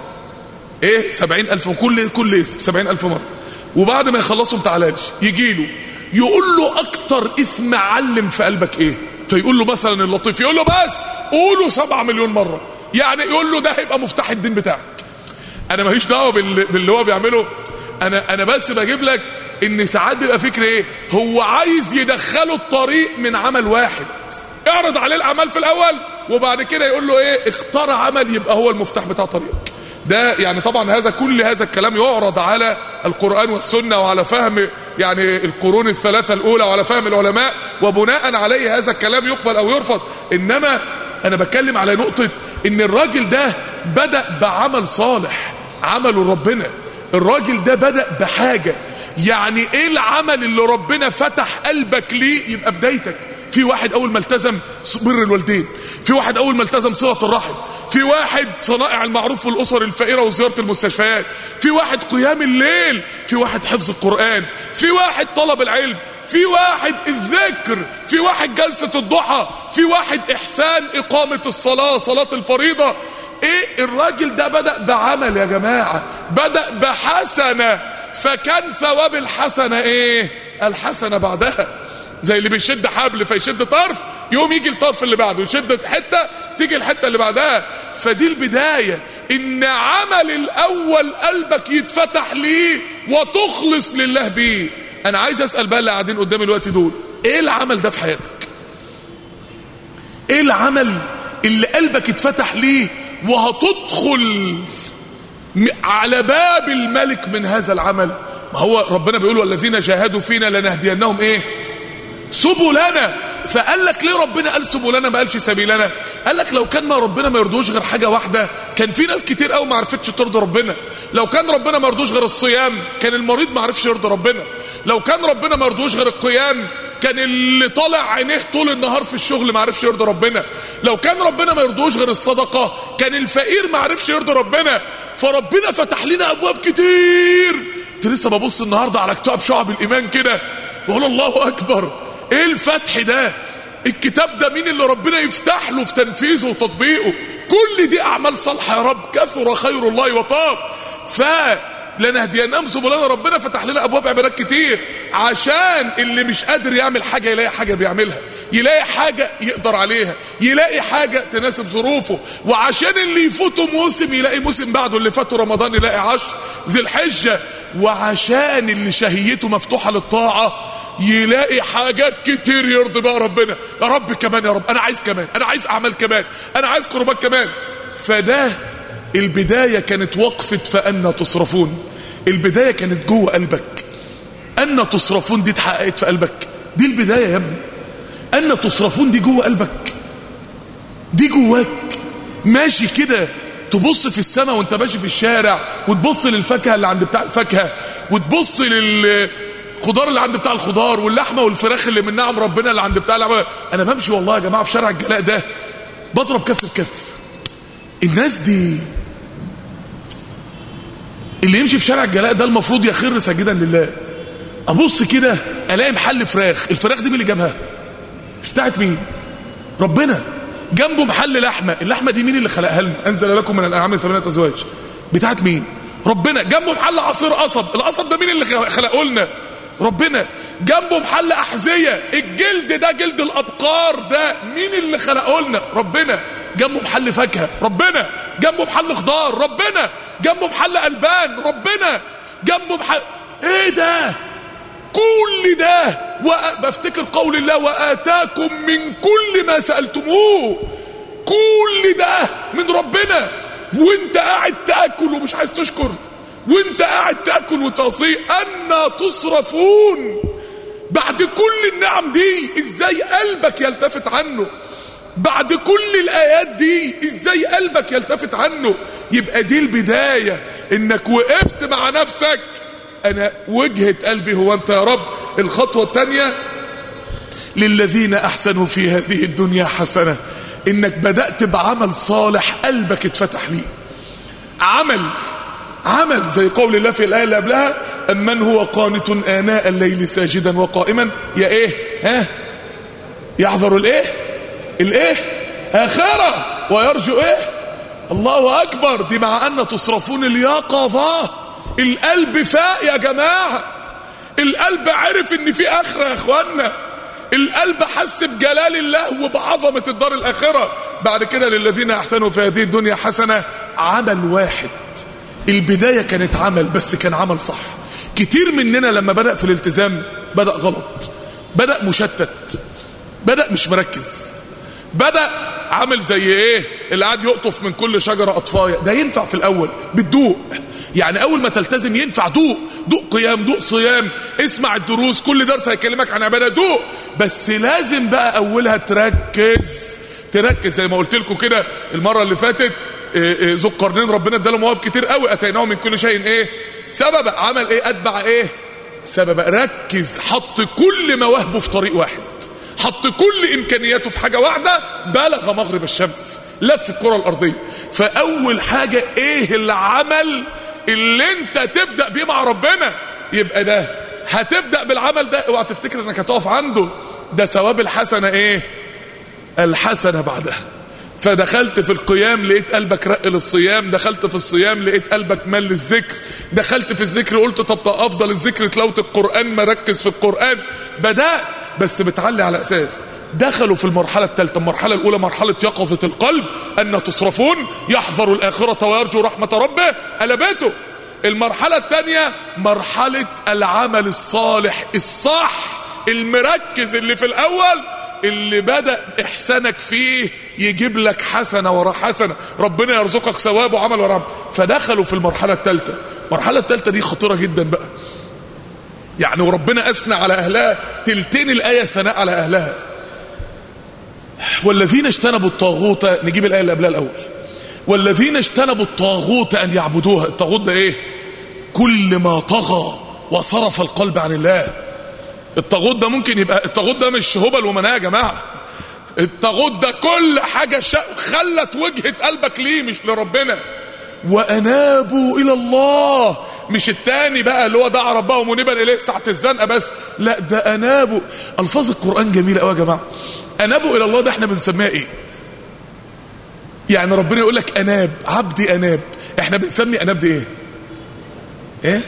ايه 70000 كل كل اسم 70000 مره وبعد ما يخلصوا تعالى يجي له يقول له اكتر اسم علم في قلبك ايه فيقول له مثلا اللطيف يقول له بس قوله سبعة مليون مرة يعني يقول له ده هيبقى مفتاح الدين بتاعك انا ماليش دعوه باللي هو بيعمله انا انا بس بجيب لك ان ساعات بيبقى فكر ايه هو عايز يدخله الطريق من عمل واحد اعرض عليه الاعمال في الاول وبعد كده يقول له ايه اختار عمل يبقى هو المفتاح بتاع طريقك ده يعني طبعا هذا كل هذا الكلام يعرض على القرآن والسنة وعلى فهم يعني القرون الثلاثة الأولى وعلى فهم العلماء وبناء عليه هذا الكلام يقبل أو يرفض إنما أنا بتكلم على نقطة إن الراجل ده بدأ بعمل صالح عمله ربنا الراجل ده بدأ بحاجة يعني إيه العمل اللي ربنا فتح قلبك ليه يبقى بدايتك في واحد اول ما التزم بر الوالدين في واحد اول ما التزم صله الرحم في واحد صنائع المعروف في الاسر الفقيره وزياره المستشفيات في واحد قيام الليل في واحد حفظ القران في واحد طلب العلم في واحد الذكر في واحد جلسه الضحى في واحد احسان اقامه الصلاه صلاه الفريضه ايه الراجل ده بدا بعمل يا جماعه بدا بحسنه فكان ثواب الحسنه ايه الحسنه بعدها زي اللي بيشد حبل فيشد طرف يوم يجي الطرف اللي بعده يشد حته تيجي الحته اللي بعدها فدي البدايه ان عمل الاول قلبك يتفتح ليه وتخلص لله بيه انا عايز اسال بقى اللي قاعدين قدامي الوقت دول ايه العمل ده في حياتك ايه العمل اللي قلبك اتفتح ليه وهتدخل على باب الملك من هذا العمل ما هو ربنا بيقول والذين جاهدوا فينا لنهدينهم ايه سبلنا فقال لك ليه ربنا قال سبلنا ما قالش سبيلنا قال لك لو كان ما ربنا ما يرضوش غير حاجه واحده كان في ناس كتير قوي ما عرفتش ترضي ربنا لو كان ربنا ما يرضوش غير الصيام كان المريض ما عرفش يرضي ربنا لو كان ربنا ما يرضوش غير القيام كان اللي طالع عينيه طول النهار في الشغل ما عرفش يرضي ربنا لو كان ربنا ما يرضوش غير الصدقه كان الفقير ما عرفش يرضي ربنا فربنا فتح لنا ابواب كتير كنت لسه ببص النهارده على كتاب شعب الايمان كده بقول الله اكبر ايه الفتح ده الكتاب ده مين اللي ربنا يفتح له في تنفيذه وتطبيقه كل دي اعمال صالحه يا رب كثر خير الله وطاب ف لنهدينهم سبلنا ربنا فتح لنا ابواب عبادات كتير عشان اللي مش قادر يعمل حاجه يلاقي حاجه بيعملها يلاقي حاجه يقدر عليها يلاقي حاجه تناسب ظروفه وعشان اللي يفوته موسم يلاقي موسم بعده اللي فاته رمضان يلاقي عشر ذي الحجه وعشان اللي شهيته مفتوحه للطاعه يلاقي حاجات كتير يرضي بقى ربنا يا رب كمان يا رب انا عايز كمان انا عايز اعمال كمان انا عايز قربات كمان فده البدايه كانت وقفه فأنا تصرفون البدايه كانت جوه قلبك أن تصرفون دي اتحققت في قلبك دي البدايه يا ابني أن تصرفون دي جوه قلبك دي جواك ماشي كده تبص في السماء وانت ماشي في الشارع وتبص للفاكهه اللي عند بتاع الفاكهه وتبص للخضار اللي عند بتاع الخضار واللحمه والفراخ اللي من نعم ربنا اللي عند بتاع اللحمه انا بمشي والله يا جماعه في شارع الجلاء ده بضرب كف الكف الناس دي اللي يمشي في شارع الجلاء ده المفروض يخر ساجدا لله ابص كده الاقي محل فراخ الفراخ دي مين اللي جابها مش بتاعت مين ربنا جنبه محل لحمه اللحمه دي مين اللي خلقها لنا انزل لكم من الانعام ثمانيه ازواج بتاعت مين ربنا جنبه محل عصير قصب القصب ده مين اللي خلقه لنا ربنا جنبه محل احذيه الجلد ده جلد الابقار ده مين اللي خلقه لنا ربنا جنبه محل فاكهه ربنا جنبه محل خضار ربنا جنبه محل البان ربنا جنبه محل ايه ده كل ده بفتكر قول الله واتاكم من كل ما سالتموه كل ده من ربنا وانت قاعد تاكل ومش عايز تشكر وانت قاعد تاكل وتصيح انا تصرفون بعد كل النعم دي ازاي قلبك يلتفت عنه بعد كل الايات دي ازاي قلبك يلتفت عنه يبقى دي البدايه انك وقفت مع نفسك انا وجهة قلبي هو انت يا رب الخطوة الثانية للذين احسنوا في هذه الدنيا حسنة انك بدأت بعمل صالح قلبك اتفتح ليه عمل عمل زي قول الله في الآية اللي قبلها أمن هو قانت آناء الليل ساجدا وقائما يا إيه ها يحضر الإيه الإيه آخرة ويرجو إيه الله أكبر دي مع أن تصرفون اليقظة القلب فاق يا جماعة القلب عرف ان في اخرة يا اخوانا القلب حس بجلال الله وبعظمة الدار الاخرة بعد كده للذين احسنوا في هذه الدنيا حسنة عمل واحد البداية كانت عمل بس كان عمل صح كتير مننا لما بدأ في الالتزام بدأ غلط بدأ مشتت بدأ مش مركز بدأ عامل زي ايه اللي قاعد يقطف من كل شجرة اطفاية ده ينفع في الاول بتدوق يعني اول ما تلتزم ينفع دوق دوق قيام دوق صيام اسمع الدروس كل درس هيكلمك عن عبادة دوق بس لازم بقى اولها تركز تركز زي ما قلت لكم كده المرة اللي فاتت ذو القرنين ربنا اداله مواهب كتير قوي اتيناه من كل شيء ايه سببا عمل ايه اتبع ايه سببا ركز حط كل مواهبه في طريق واحد حط كل امكانياته في حاجه واحده بلغ مغرب الشمس لف الكره الارضيه فاول حاجه ايه العمل اللي انت تبدا بيه مع ربنا يبقى ده هتبدا بالعمل ده اوعى تفتكر انك هتقف عنده ده ثواب الحسنه ايه الحسنه بعدها فدخلت في القيام لقيت قلبك رق للصيام دخلت في الصيام لقيت قلبك مل للذكر دخلت في الذكر قلت طب افضل الذكر تلاوه القران مركز في القران بدات بس بتعلي على اساس دخلوا في المرحلة الثالثة المرحلة الأولى مرحلة يقظة القلب أن تصرفون يحذر الآخرة ويرجو رحمة ربه قلبته المرحلة الثانية مرحلة العمل الصالح الصح المركز اللي في الأول اللي بدأ إحسانك فيه يجيب لك حسنة ورا حسنة ربنا يرزقك ثواب وعمل ورا عمل فدخلوا في المرحلة الثالثة المرحلة الثالثة دي خطيرة جدا بقى يعني وربنا أثنى على أهلها تلتين الآية ثناء على أهلها والذين اجتنبوا الطاغوت نجيب الآية اللي قبلها الأول والذين اجتنبوا الطاغوت أن يعبدوها الطاغوت ده إيه كل ما طغى وصرف القلب عن الله الطاغوت ده ممكن يبقى الطاغوت ده مش هبل ومنايا يا جماعة الطاغوت ده كل حاجة شا... خلت وجهة قلبك ليه مش لربنا وأنابوا إلى الله مش التاني بقى اللي هو دعا ربه منيبا إليه ساعة الزنقة بس لا ده أنابوا ألفاظ القرآن جميلة قوي يا جماعة أنابوا إلى الله ده احنا بنسميها إيه يعني ربنا يقول لك أناب عبدي أناب احنا بنسمي أناب دي إيه إيه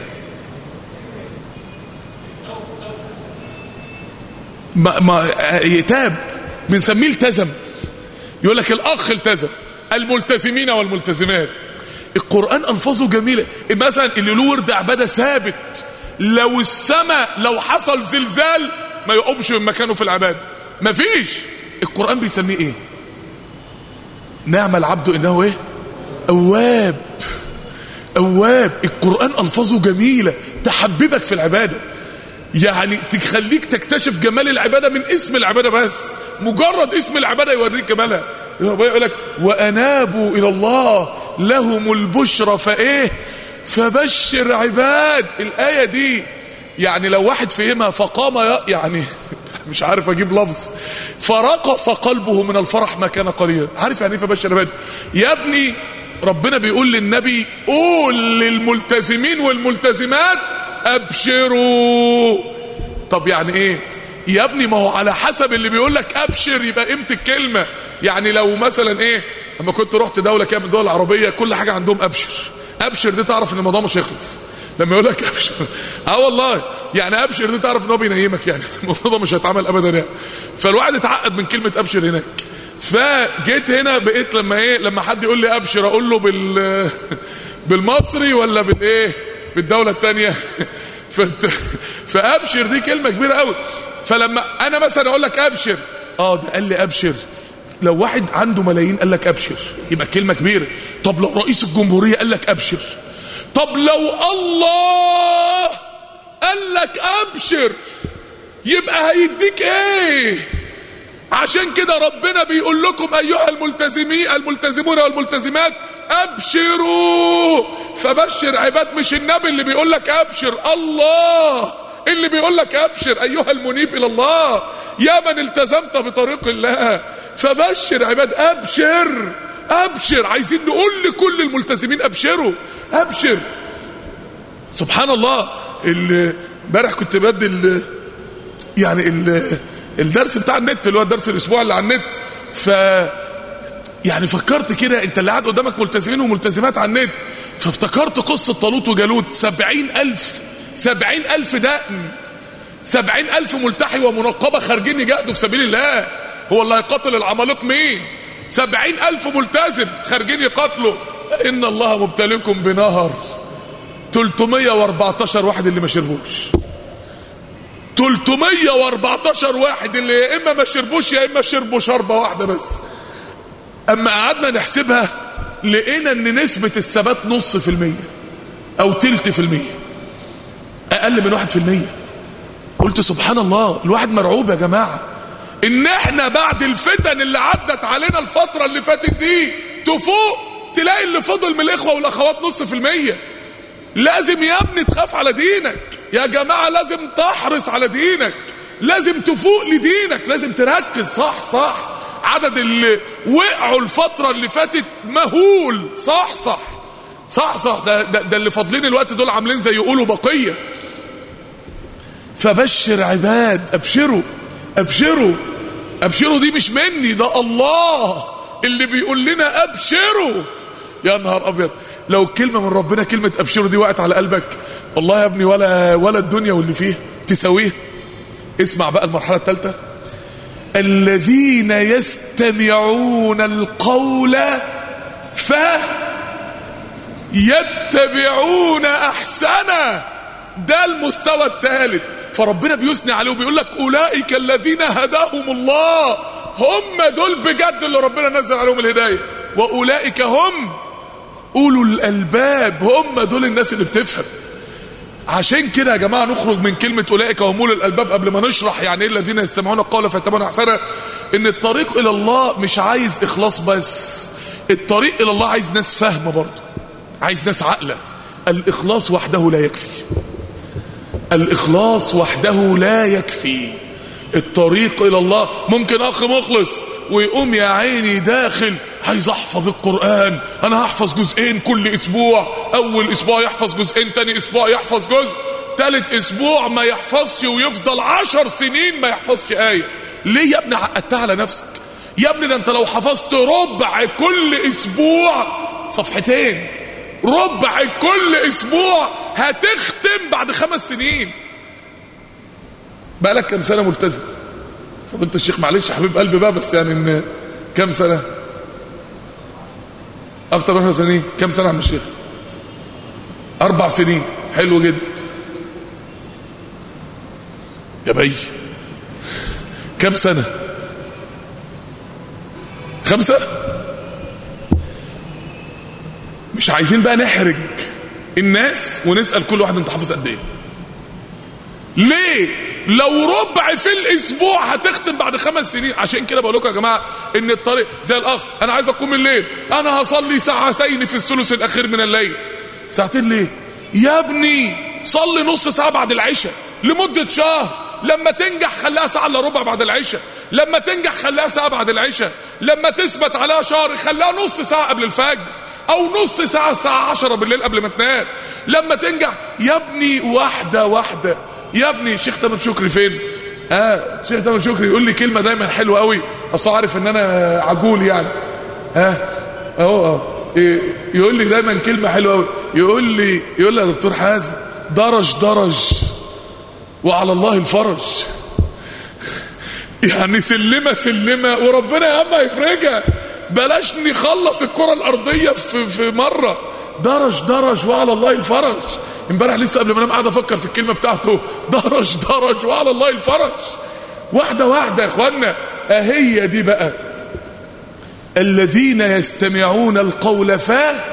ما ما يتاب بنسميه التزم يقول لك الاخ التزم الملتزمين والملتزمات القران الفاظه جميله مثلا اللي له ورد عباده ثابت لو السماء لو حصل زلزال ما يقومش من مكانه في العباده مفيش القران بيسميه ايه نعم العبد انه ايه اواب اواب القران الفاظه جميله تحببك في العباده يعني تخليك تكتشف جمال العبادة من اسم العبادة بس مجرد اسم العبادة يوريك جمالها ربنا يقول لك وانابوا الى الله لهم البشرى فايه فبشر عباد الايه دي يعني لو واحد فهمها فقام ي- يعني مش عارف اجيب لفظ فرقص قلبه من الفرح ما كان قليلا عارف يعني ايه فبشر عباد يا ابني ربنا بيقول للنبي قول للملتزمين والملتزمات ابشروا طب يعني ايه يا ابني ما هو على حسب اللي بيقول لك ابشر يبقى قيمه الكلمه يعني لو مثلا ايه لما كنت رحت دوله كده من الدول العربيه كل حاجه عندهم ابشر ابشر دي تعرف ان الموضوع مش هيخلص لما يقول لك ابشر اه والله يعني ابشر دي تعرف ان هو بينيمك يعني الموضوع ده مش هيتعمل ابدا يعني فالواحد اتعقد من كلمه ابشر هناك فجيت هنا بقيت لما ايه لما حد يقول لي ابشر اقول له بال بالمصري ولا بالايه بالدوله الثانيه فانت فابشر دي كلمه كبيره قوي فلما انا مثلا اقول لك ابشر اه ده قال لي ابشر لو واحد عنده ملايين قال لك ابشر يبقى كلمه كبيره طب لو رئيس الجمهوريه قال لك ابشر طب لو الله قال لك ابشر يبقى هيديك ايه عشان كده ربنا بيقول لكم ايها الملتزمين الملتزمون والملتزمات ابشروا فبشر عباد مش النبي اللي بيقول لك ابشر الله اللي بيقول لك ابشر ايها المنيب الى الله يا من التزمت بطريق الله فبشر عباد ابشر ابشر عايزين نقول لكل الملتزمين ابشروا ابشر سبحان الله ال- امبارح كنت بدي يعني ال- الدرس بتاع النت اللي هو الدرس الاسبوع اللي على النت ف يعني فكرت كده انت اللي قاعد قدامك ملتزمين وملتزمات على النت فافتكرت قصة طالوت وجالوت سبعين ألف سبعين ألف دقن سبعين ألف ملتحي ومنقبة خارجين يجاهدوا في سبيل الله هو اللي هيقاتل العمالقة مين سبعين ألف ملتزم خارجين يقاتلوا إن الله مبتليكم بنهر 314 واحد اللي ما شربوش 314 واحد اللي يا اما ما شربوش يا اما شربوا شربة واحدة بس اما قعدنا نحسبها لقينا ان نسبة الثبات نص في المية او تلت في المية اقل من واحد في المية قلت سبحان الله الواحد مرعوب يا جماعة ان احنا بعد الفتن اللي عدت علينا الفترة اللي فاتت دي تفوق تلاقي اللي فضل من الاخوة والاخوات نص في المية لازم يا ابني تخاف على دينك يا جماعة لازم تحرص على دينك لازم تفوق لدينك لازم تركز صح صح عدد اللي وقعوا الفترة اللي فاتت مهول صح صح صح صح ده, ده, ده اللي فاضلين الوقت دول عاملين زي يقولوا بقية فبشر عباد ابشروا ابشروا ابشروا دي مش مني ده الله اللي بيقول لنا ابشروا يا نهار ابيض لو كلمه من ربنا كلمه ابشروا دي وقعت على قلبك والله يا ابني ولا ولا الدنيا واللي فيها تساويه اسمع بقى المرحله الثالثه الذين يستمعون القول ف يتبعون احسنه ده المستوى الثالث فربنا بيثني عليه وبيقول لك اولئك الذين هداهم الله هم دول بجد اللي ربنا نزل عليهم الهدايه واولئك هم اولو الالباب هم دول الناس اللي بتفهم عشان كده يا جماعه نخرج من كلمه اولئك هم اولو الالباب قبل ما نشرح يعني ايه الذين يستمعون القول فيتبعون احسنه ان الطريق الى الله مش عايز اخلاص بس الطريق الى الله عايز ناس فاهمه برضه عايز ناس عاقله الاخلاص وحده لا يكفي الاخلاص وحده لا يكفي الطريق الى الله ممكن اخ مخلص ويقوم يا عيني داخل عايز احفظ القرآن انا هحفظ جزئين كل اسبوع اول اسبوع يحفظ جزئين تاني اسبوع يحفظ جزء تالت اسبوع ما يحفظش ويفضل عشر سنين ما يحفظش آية ليه يا ابني عقدتها على نفسك يا ابني ده انت لو حفظت ربع كل اسبوع صفحتين ربع كل اسبوع هتختم بعد خمس سنين بقالك كام سنة ملتزم فضلت الشيخ معلش يا حبيب قلبي بقى بس يعني ان كام سنة اكتر من سنين كام سنة عم الشيخ اربع سنين حلو جدا يا بي كام سنة خمسة مش عايزين بقى نحرج الناس ونسأل كل واحد انت حافظ قد ايه ليه لو ربع في الاسبوع هتختم بعد خمس سنين عشان كده بقول لكم يا جماعه ان الطريق زي الاخ انا عايز اقوم الليل انا هصلي ساعتين في الثلث الاخير من الليل ساعتين ليه يا ابني صلي نص ساعه بعد العشاء لمده شهر لما تنجح خليها ساعه الا ربع بعد العشاء لما تنجح خليها ساعه بعد العشاء لما تثبت عليها شهر خليها نص ساعه قبل الفجر او نص ساعه الساعه 10 بالليل قبل ما تنام لما تنجح يا ابني واحده واحده يا ابني شيخ تامر شكري فين اه شيخ تامر شكري يقول لي كلمه دايما حلوه قوي اصل عارف ان انا عجول يعني ها اهو اه إيه يقول لي دايما كلمه حلوه قوي يقول لي يقول لي يا دكتور حازم درج درج وعلى الله الفرج يعني سلمه سلمه وربنا يا عم هيفرجها بلاش نخلص الكره الارضيه في في مره درج درج وعلى الله الفرج امبارح لسه قبل ما انام قاعد افكر في الكلمه بتاعته درج درج وعلى الله الفرج واحده واحده يا اخوانا اهي دي بقى الذين يستمعون القول فا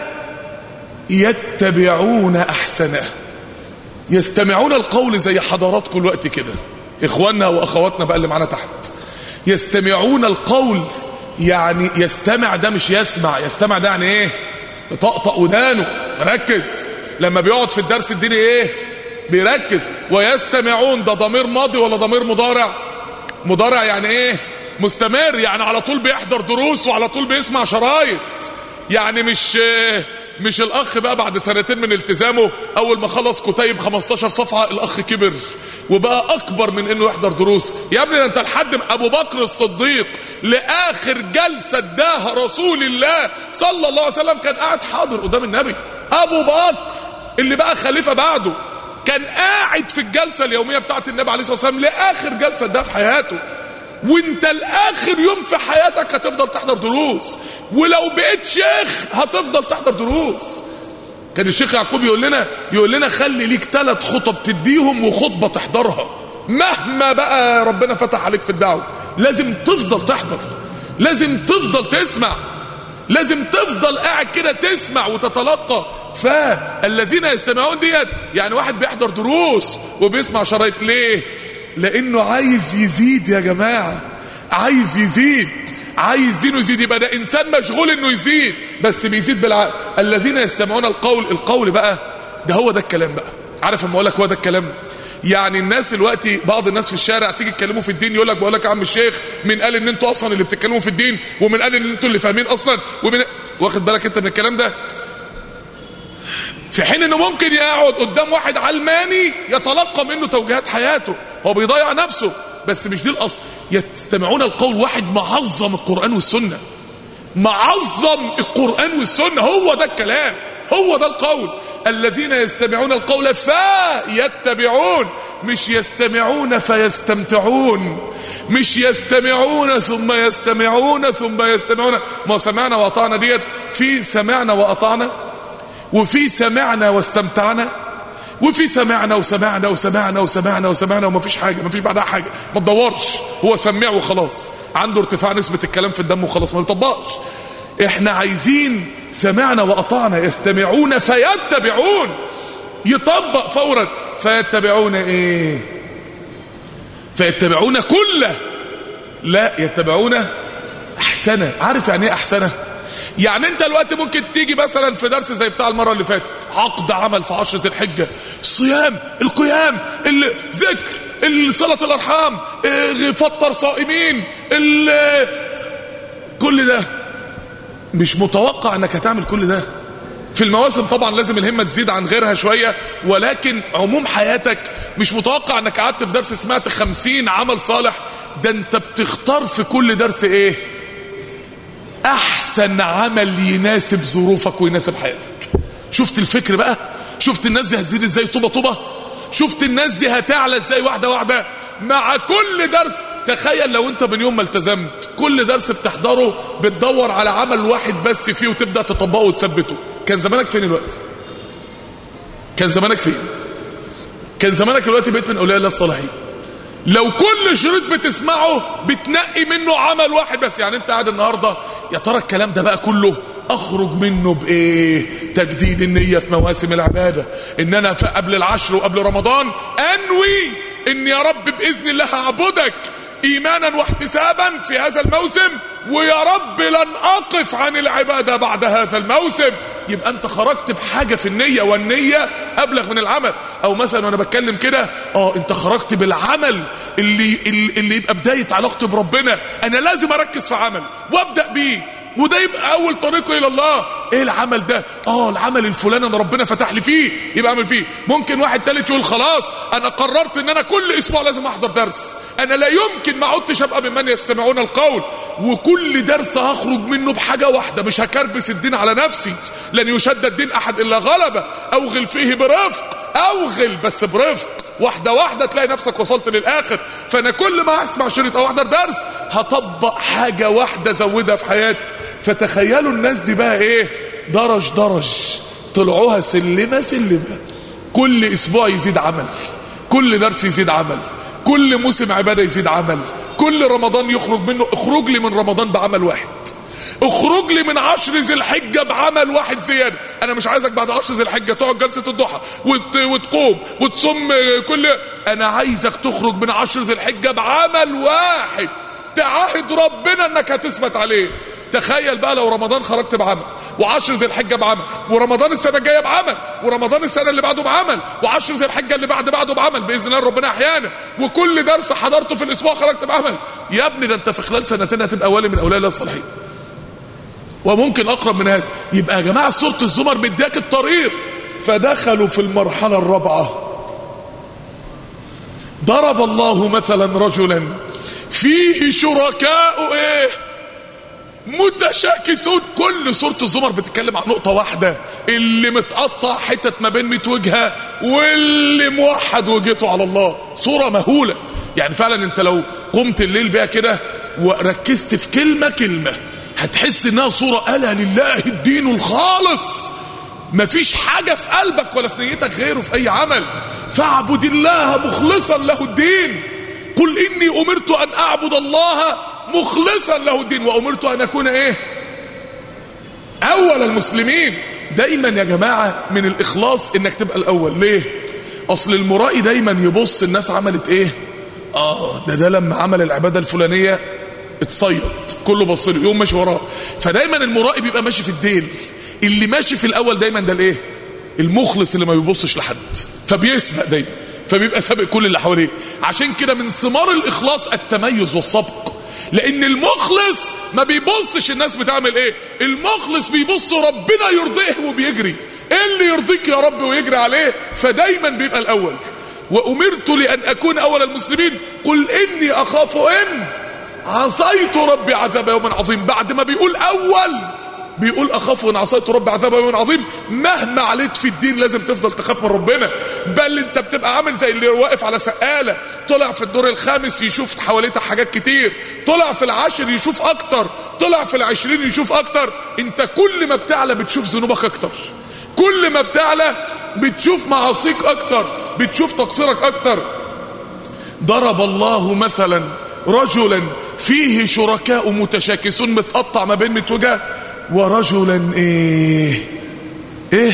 يتبعون احسنه يستمعون القول زي حضراتكم الوقت كده اخواننا واخواتنا بقى اللي معانا تحت يستمعون القول يعني يستمع ده مش يسمع يستمع ده يعني ايه يطقطق ودانه ركز لما بيقعد في الدرس الديني ايه بيركز ويستمعون ده ضمير ماضي ولا ضمير مضارع مضارع يعني ايه مستمر يعني على طول بيحضر دروس وعلى طول بيسمع شرايط يعني مش مش الاخ بقى بعد سنتين من التزامه اول ما خلص كتيب 15 صفحه الاخ كبر وبقى اكبر من انه يحضر دروس يا ابني انت لحد ابو بكر الصديق لاخر جلسه اداها رسول الله صلى الله عليه وسلم كان قاعد حاضر قدام النبي ابو بكر اللي بقى خليفه بعده كان قاعد في الجلسه اليوميه بتاعت النبي عليه الصلاه والسلام لاخر جلسه اداها في حياته وانت لاخر يوم في حياتك هتفضل تحضر دروس ولو بقيت شيخ هتفضل تحضر دروس كان الشيخ يعقوب يقول لنا يقول لنا خلي ليك ثلاث خطب تديهم وخطبه تحضرها مهما بقى ربنا فتح عليك في الدعوه لازم تفضل تحضر لازم تفضل تسمع لازم تفضل قاعد كده تسمع وتتلقى فالذين يستمعون ديت يعني واحد بيحضر دروس وبيسمع شرايط ليه لانه عايز يزيد يا جماعه عايز يزيد عايز دينه يزيد يبقى ده انسان مشغول انه يزيد بس بيزيد بالعقل الذين يستمعون القول القول بقى ده هو ده الكلام بقى عارف اما اقول لك هو ده الكلام يعني الناس دلوقتي بعض الناس في الشارع تيجي تكلموا في الدين يقول لك بقول لك يا عم الشيخ من قال ان انتوا اصلا اللي بتتكلموا في الدين ومن قال ان انتوا اللي فاهمين اصلا ومن واخد بالك انت من الكلام ده في حين انه ممكن يقعد قدام واحد علماني يتلقى منه توجيهات حياته هو بيضيع نفسه بس مش دي الاصل يستمعون القول واحد معظم القرآن والسنة معظم القرآن والسنة هو ده الكلام هو ده القول الذين يستمعون القول فيتبعون مش يستمعون فيستمتعون مش يستمعون ثم يستمعون ثم يستمعون ما سمعنا وأطعنا ديت في سمعنا وأطعنا وفي سمعنا واستمتعنا وفي سمعنا وسمعنا وسمعنا وسمعنا وسمعنا وما فيش حاجة ما فيش بعدها حاجة ما تدورش هو سمع وخلاص عنده ارتفاع نسبة الكلام في الدم وخلاص ما يطبقش احنا عايزين سمعنا وأطعنا يستمعون فيتبعون يطبق فورا فيتبعون ايه فيتبعون كله لا يتبعون احسنه عارف يعني ايه احسنه يعني انت الوقت ممكن تيجي مثلا في درس زي بتاع المره اللي فاتت عقد عمل في عشر ذي الحجه الصيام القيام الذكر صله الارحام فطر صائمين كل ده مش متوقع انك هتعمل كل ده في المواسم طبعا لازم الهمة تزيد عن غيرها شوية ولكن عموم حياتك مش متوقع انك قعدت في درس سمعت خمسين عمل صالح ده انت بتختار في كل درس ايه احسن عمل يناسب ظروفك ويناسب حياتك شفت الفكر بقى شفت الناس دي هتزيد ازاي طوبة طوبة شفت الناس دي هتعلى ازاي واحدة واحدة مع كل درس تخيل لو انت من يوم ما التزمت كل درس بتحضره بتدور على عمل واحد بس فيه وتبدأ تطبقه وتثبته كان زمانك فين الوقت كان زمانك فين كان زمانك دلوقتي بقيت من اولياء الله الصالحين لو كل شريط بتسمعه بتنقي منه عمل واحد بس يعني انت قاعد النهارده يا ترى الكلام ده بقى كله اخرج منه بايه تجديد النيه في مواسم العباده ان انا قبل العشر وقبل رمضان انوي ان يا رب باذن الله هعبدك ايمانا واحتسابا في هذا الموسم ويا رب لن اقف عن العباده بعد هذا الموسم يبقى انت خرجت بحاجه في النيه والنيه ابلغ من العمل او مثلا وانا بتكلم كده اه انت خرجت بالعمل اللي اللي, اللي يبقى بدايه علاقتي بربنا انا لازم اركز في عمل وابدا بيه وده يبقى اول طريقه الى الله ايه العمل ده اه العمل الفلاني انا ربنا فتح لي فيه يبقى اعمل فيه ممكن واحد تالت يقول خلاص انا قررت ان انا كل اسبوع لازم احضر درس انا لا يمكن ما عدتش ابقى ممن يستمعون القول وكل درس هخرج منه بحاجه واحده مش هكربس الدين على نفسي لن يشد الدين احد الا غلبه اوغل فيه برفق اوغل بس برفق واحدة واحدة تلاقي نفسك وصلت للآخر فأنا كل ما أسمع شريط أو أحضر درس هطبق حاجة واحدة زودها في حياتي فتخيلوا الناس دي بقى إيه درج درج طلعوها سلمة سلمة كل أسبوع يزيد عمل كل درس يزيد عمل كل موسم عبادة يزيد عمل كل رمضان يخرج منه اخرج لي من رمضان بعمل واحد اخرج لي من عشر ذي الحجة بعمل واحد زيادة انا مش عايزك بعد عشر ذي الحجة تقعد جلسة الضحى وت... وتقوم وتصم كل انا عايزك تخرج من عشر ذي الحجة بعمل واحد تعاهد ربنا انك هتثبت عليه تخيل بقى لو رمضان خرجت بعمل وعشر ذي الحجه بعمل ورمضان السنه الجايه بعمل ورمضان السنه اللي بعده بعمل وعشر ذي الحجه اللي بعد بعده بعمل باذن الله ربنا احيانا وكل درس حضرته في الاسبوع خرجت بعمل يا ابني ده انت في خلال سنتين هتبقى ولي من اولياء الله الصالحين وممكن اقرب من هذا يبقى يا جماعه سوره الزمر مدياك الطريق فدخلوا في المرحله الرابعه ضرب الله مثلا رجلا فيه شركاء ايه متشاكسون كل سورة الزمر بتتكلم عن نقطة واحدة اللي متقطع حتت ما بين 100 وجهة واللي موحد وجهته على الله صورة مهولة يعني فعلا انت لو قمت الليل بيها كده وركزت في كلمة كلمة هتحس انها صورة ألا لله الدين الخالص مفيش حاجة في قلبك ولا في نيتك غيره في أي عمل فاعبد الله مخلصا له الدين قل إني أمرت أن أعبد الله مخلصا له الدين وأمرت أن أكون إيه أول المسلمين دايما يا جماعة من الإخلاص إنك تبقى الأول ليه أصل المرائي دايما يبص الناس عملت إيه آه ده ده لما عمل العبادة الفلانية اتصيد كله بص له يقوم ماشي وراه فدايما المرائي بيبقى ماشي في الديل اللي ماشي في الاول دايما ده الايه المخلص اللي ما بيبصش لحد فبيسبق دايما فبيبقى سابق كل اللي حواليه عشان كده من ثمار الاخلاص التميز والسبق لان المخلص ما بيبصش الناس بتعمل ايه المخلص بيبص ربنا يرضيه وبيجري ايه اللي يرضيك يا رب ويجري عليه فدايما بيبقى الاول وامرت لان اكون اول المسلمين قل اني اخاف ان عصيت ربي عذاب يوم عظيم بعد ما بيقول اول بيقول اخاف ان عصيت ربي عذاب يوم عظيم مهما عليت في الدين لازم تفضل تخاف من ربنا بل انت بتبقى عامل زي اللي واقف على سقاله طلع في الدور الخامس يشوف حواليه حاجات كتير طلع في العاشر يشوف اكتر طلع في العشرين يشوف اكتر انت كل ما بتعلى بتشوف ذنوبك اكتر كل ما بتعلى بتشوف معاصيك اكتر بتشوف تقصيرك اكتر ضرب الله مثلا رجلا فيه شركاء متشاكسون متقطع ما بين متوجه ورجلا ايه ايه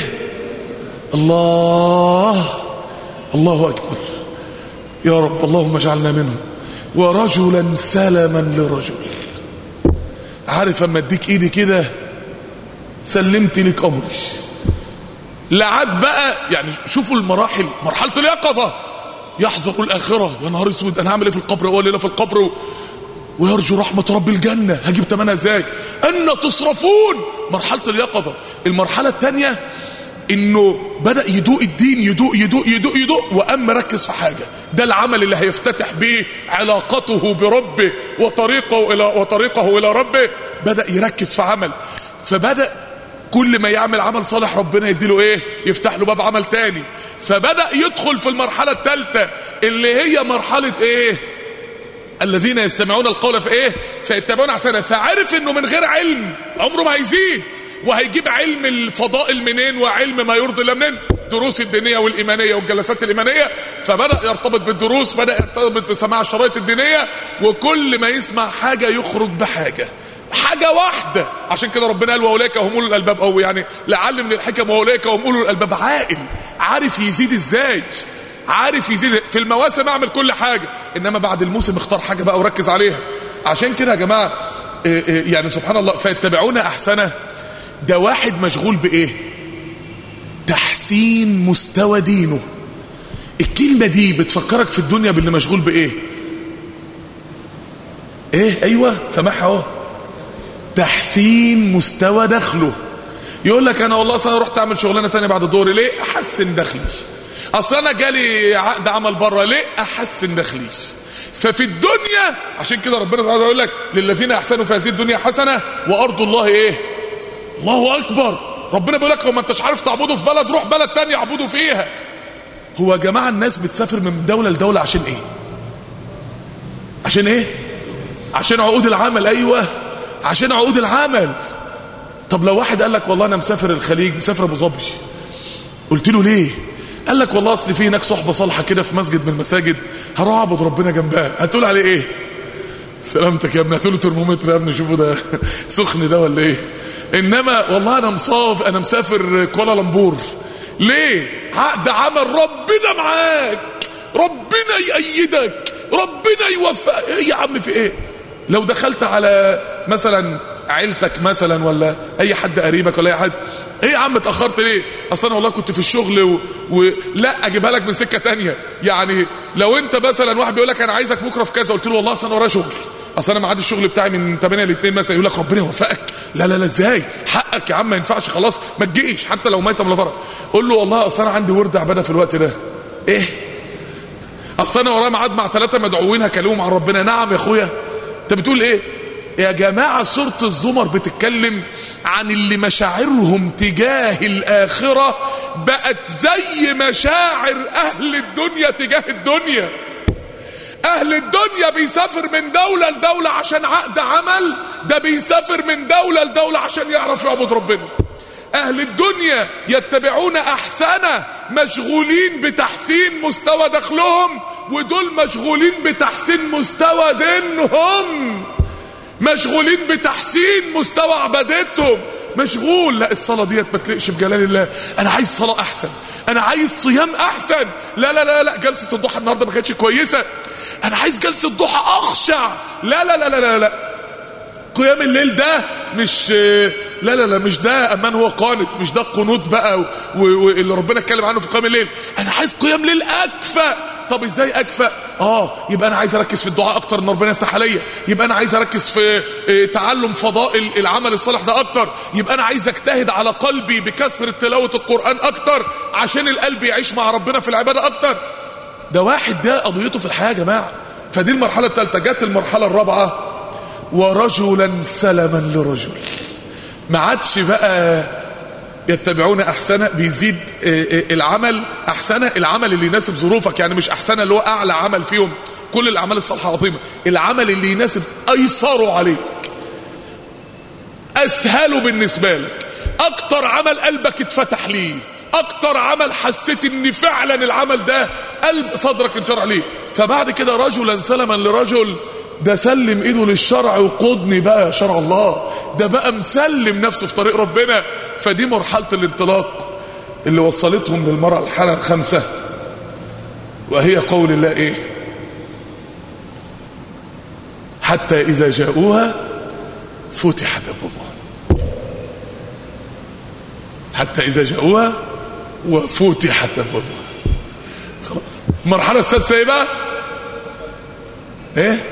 الله الله اكبر يا رب اللهم اجعلنا منهم ورجلا سلما لرجل عارف اما اديك ايدي كده سلمت لك امري لعاد بقى يعني شوفوا المراحل مرحله اليقظه يحذر الاخره يا نهار اسود انا هعمل ايه في القبر اول ليله في القبر و... ويرجو رحمة رب الجنة هجيب تمنها ازاي ان تصرفون مرحلة اليقظة المرحلة الثانية انه بدأ يدوق الدين يدوق يدوق يدوق يدوق وقام مركز في حاجة ده العمل اللي هيفتتح به علاقته بربه وطريقه الى وطريقه الى ربه بدأ يركز في عمل فبدأ كل ما يعمل عمل صالح ربنا يديله ايه يفتح له باب عمل تاني فبدأ يدخل في المرحلة الثالثة اللي هي مرحلة ايه الذين يستمعون القول في ايه فيتبعون احسنه فعرف انه من غير علم عمره ما هيزيد وهيجيب علم الفضائل منين وعلم ما يرضي الله منين دروس الدينية والإيمانية والجلسات الإيمانية فبدأ يرتبط بالدروس بدأ يرتبط بسماع الشرايط الدينية وكل ما يسمع حاجة يخرج بحاجة حاجة واحدة عشان كده ربنا قال واولئك هم اولو الالباب او يعني لعل من الحكم واولئك هم اولو الالباب عاقل عارف يزيد ازاي عارف يزيد في المواسم اعمل كل حاجه انما بعد الموسم اختار حاجه بقى وركز عليها عشان كده يا جماعه إيه إيه يعني سبحان الله فيتبعون احسنه ده واحد مشغول بايه تحسين مستوى دينه الكلمه دي بتفكرك في الدنيا باللي مشغول بايه ايه ايوه سامعها اهو تحسين مستوى دخله يقول لك انا والله اصل انا رحت اعمل شغلانه تانية بعد الظهر ليه احسن دخلي اصل انا جالي عقد عمل بره ليه احسن دخلي ففي الدنيا عشان كده ربنا سبحانه يقول لك للذين احسنوا في هذه الدنيا حسنه وارض الله ايه الله اكبر ربنا بيقول لك لو ما انتش عارف تعبده في بلد روح بلد تانية اعبده فيها هو يا جماعه الناس بتسافر من دوله لدوله عشان ايه عشان ايه عشان عقود العمل ايوه عشان عقود العمل طب لو واحد قال لك والله انا مسافر الخليج مسافر ابو ظبي قلت له ليه قال لك والله اصل في هناك صحبه صالحه كده في مسجد من المساجد هروح اعبد ربنا جنبها هتقول عليه ايه سلامتك يا ابني هتقول له ترمومتر يا ابني شوفوا ده سخن ده ولا ايه انما والله انا مصاف انا مسافر كوالالمبور ليه عقد عمل ربنا معاك ربنا يأيدك ربنا يوفقك ايه يا عم في ايه لو دخلت على مثلا عيلتك مثلا ولا اي حد قريبك ولا اي حد ايه يا عم اتاخرت ليه اصل انا والله كنت في الشغل و... ولا اجيبها لك من سكه تانية يعني لو انت مثلا واحد بيقول لك انا عايزك بكره في كذا قلت له والله اصل انا ورايا شغل اصل انا ميعاد الشغل بتاعي من 8 ل 2 مثلا يقول لك ربنا يوفقك لا لا لا ازاي حقك يا عم ما ينفعش خلاص ما تجيش حتى لو ميت ولا فرق قول له والله اصل انا عندي ورد عباده في الوقت ده ايه اصل انا ورايا ميعاد مع ثلاثه مدعوين هكلمهم عن ربنا نعم يا اخويا انت بتقول ايه يا جماعة سورة الزمر بتتكلم عن اللي مشاعرهم تجاه الآخرة بقت زي مشاعر أهل الدنيا تجاه الدنيا أهل الدنيا بيسافر من دولة لدولة عشان عقد عمل ده بيسافر من دولة لدولة عشان يعرف يعبد ربنا أهل الدنيا يتبعون أحسنه مشغولين بتحسين مستوى دخلهم ودول مشغولين بتحسين مستوى دينهم مشغولين بتحسين مستوى عبادتهم مشغول لا الصلاة ديت ما تليقش بجلال الله انا عايز صلاة احسن انا عايز صيام احسن لا لا لا لا جلسة الضحى النهاردة ما كانتش كويسة انا عايز جلسة ضحى اخشع لا لا لا لا لا, لا. قيام الليل ده مش لا لا لا مش ده امان هو قانت مش ده القنوت بقى واللي ربنا اتكلم عنه في قيام الليل انا عايز قيام ليل اكفأ طب ازاي اكفأ اه يبقى انا عايز اركز في الدعاء اكتر ان ربنا يفتح عليا يبقى انا عايز اركز في تعلم فضائل العمل الصالح ده اكتر يبقى انا عايز اجتهد على قلبي بكثره تلاوه القران اكتر عشان القلب يعيش مع ربنا في العباده اكتر ده واحد ده قضيته في الحياه يا جماعه فدي المرحله الثالثه جت المرحله الرابعه ورجلا سلما لرجل ما عادش بقى يتبعون احسنه بيزيد العمل احسنه العمل اللي يناسب ظروفك يعني مش احسنه اللي هو اعلى عمل فيهم كل الاعمال الصالحه عظيمه العمل اللي يناسب ايسره عليك اسهله بالنسبه لك اكتر عمل قلبك اتفتح ليه اكتر عمل حسيت ان فعلا العمل ده قلب صدرك انشرح ليه فبعد كده رجلا سلما لرجل ده سلم ايده للشرع وقودني بقى يا شرع الله ده بقى مسلم نفسه في طريق ربنا فدي مرحلة الانطلاق اللي وصلتهم للمرأة الحالة الخامسة وهي قول الله ايه حتى اذا جاءوها فتحت ابوابها حتى اذا جاءوها وفتحت ابوابها خلاص المرحلة السادسة ايه بقى ايه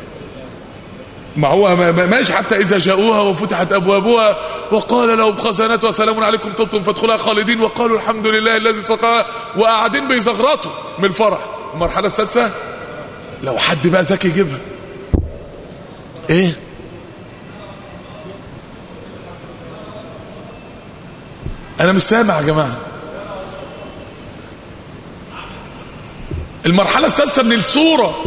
ما هو ماشي حتى إذا جاءوها وفتحت أبوابها وقال لهم خزنتها سلام عليكم طبتم فادخلها خالدين وقالوا الحمد لله الذي سقاها وقاعدين بيزغرطوا من الفرح المرحلة السادسة لو حد بقى ذكي يجيبها ايه انا مش سامع يا جماعة المرحلة السادسة من السورة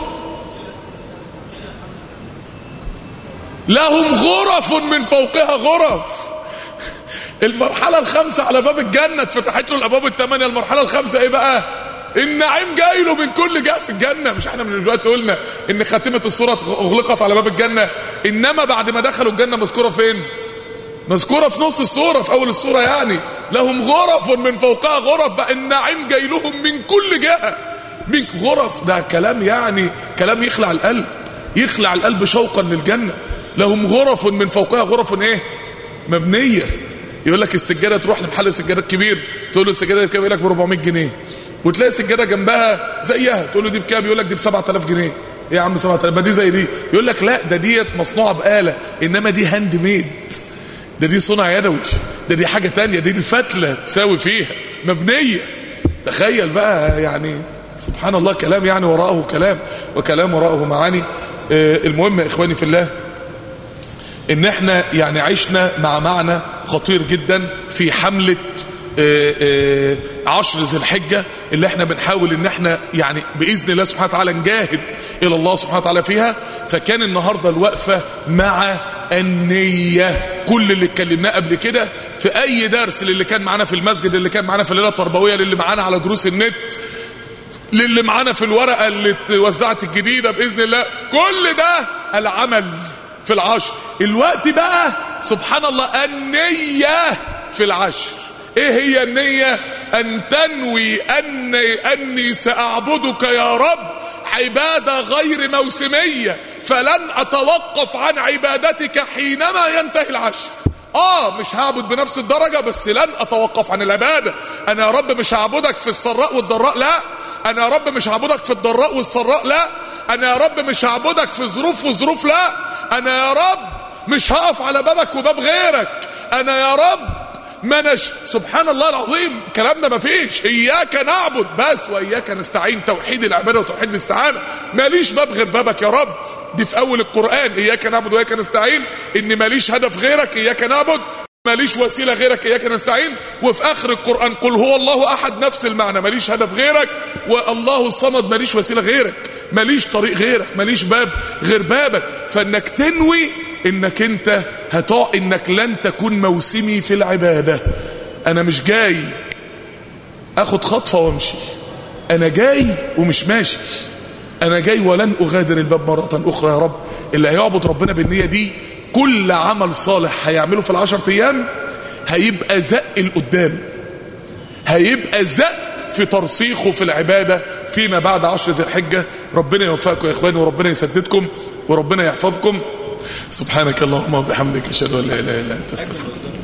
لهم غرف من فوقها غرف المرحلة الخامسة على باب الجنة اتفتحت له الأبواب الثمانية المرحلة الخامسة ايه بقى النعيم جاي له من كل جهة في الجنة مش احنا من دلوقتي قلنا ان خاتمة الصورة اغلقت على باب الجنة انما بعد ما دخلوا الجنة مذكورة فين مذكورة في نص الصورة في اول الصورة يعني لهم غرف من فوقها غرف بقى النعيم جاي لهم من كل جهة من غرف ده كلام يعني كلام يخلع القلب يخلع القلب شوقا للجنة لهم غرف من فوقها غرف ايه مبنية يقول لك السجادة تروح لمحل السجادة الكبير تقول له السجادة بكام يقول لك ب 400 جنيه وتلاقي السجادة جنبها زيها تقول له دي بكام يقول لك دي ب 7000 جنيه ايه يا عم 7000 ما دي زي دي يقول لك لا ده ديت مصنوعة بآلة انما دي هاند ميد ده دي صنع يدوي ده دي حاجة تانية دي الفتلة تساوي فيها مبنية تخيل بقى يعني سبحان الله كلام يعني وراءه كلام وكلام وراءه معاني آه المهم يا إخواني في الله ان احنا يعني عشنا مع معنى خطير جدا في حملة آه آه عشر ذي الحجة اللي احنا بنحاول ان احنا يعني بإذن الله سبحانه وتعالى نجاهد الى الله سبحانه وتعالى فيها فكان النهاردة الوقفة مع النية كل اللي اتكلمناه قبل كده في اي درس للي كان معانا في المسجد اللي كان معانا في الليلة التربوية للي معانا على دروس النت للي معانا في الورقة اللي اتوزعت الجديدة بإذن الله كل ده العمل في العشر الوقت بقى سبحان الله النية في العشر ايه هي النية ان تنوي اني, أني سأعبدك يا رب عبادة غير موسمية فلن اتوقف عن عبادتك حينما ينتهي العشر اه مش هعبد بنفس الدرجة بس لن اتوقف عن العبادة انا يا رب مش هعبدك في السراء والضراء لا انا يا رب مش هعبدك في الضراء والسراء لا انا يا رب مش هعبدك في ظروف وظروف لا انا يا رب مش هقف على بابك وباب غيرك انا يا رب ما نش سبحان الله العظيم كلامنا ما فيش اياك نعبد بس واياك نستعين توحيد العباده وتوحيد الاستعانه ماليش باب غير بابك يا رب دي في اول القران اياك نعبد واياك نستعين ان ماليش هدف غيرك اياك نعبد ماليش وسيله غيرك اياك نستعين وفي اخر القران قل هو الله احد نفس المعنى ماليش هدف غيرك والله الصمد ماليش وسيله غيرك ماليش طريق غيرك ماليش باب غير بابك فانك تنوي انك انت هتع انك لن تكون موسمي في العباده انا مش جاي اخد خطفه وامشي انا جاي ومش ماشي انا جاي ولن اغادر الباب مره اخرى يا رب اللي هيعبد ربنا بالنيه دي كل عمل صالح هيعمله في العشر ايام هيبقى زق لقدام هيبقى زق في ترسيخه في العبادة فيما بعد عشر ذي الحجة ربنا يوفقكم يا اخواني وربنا يسددكم وربنا يحفظكم سبحانك اللهم وبحمدك اشهد ان لا اله الا انت استغفرك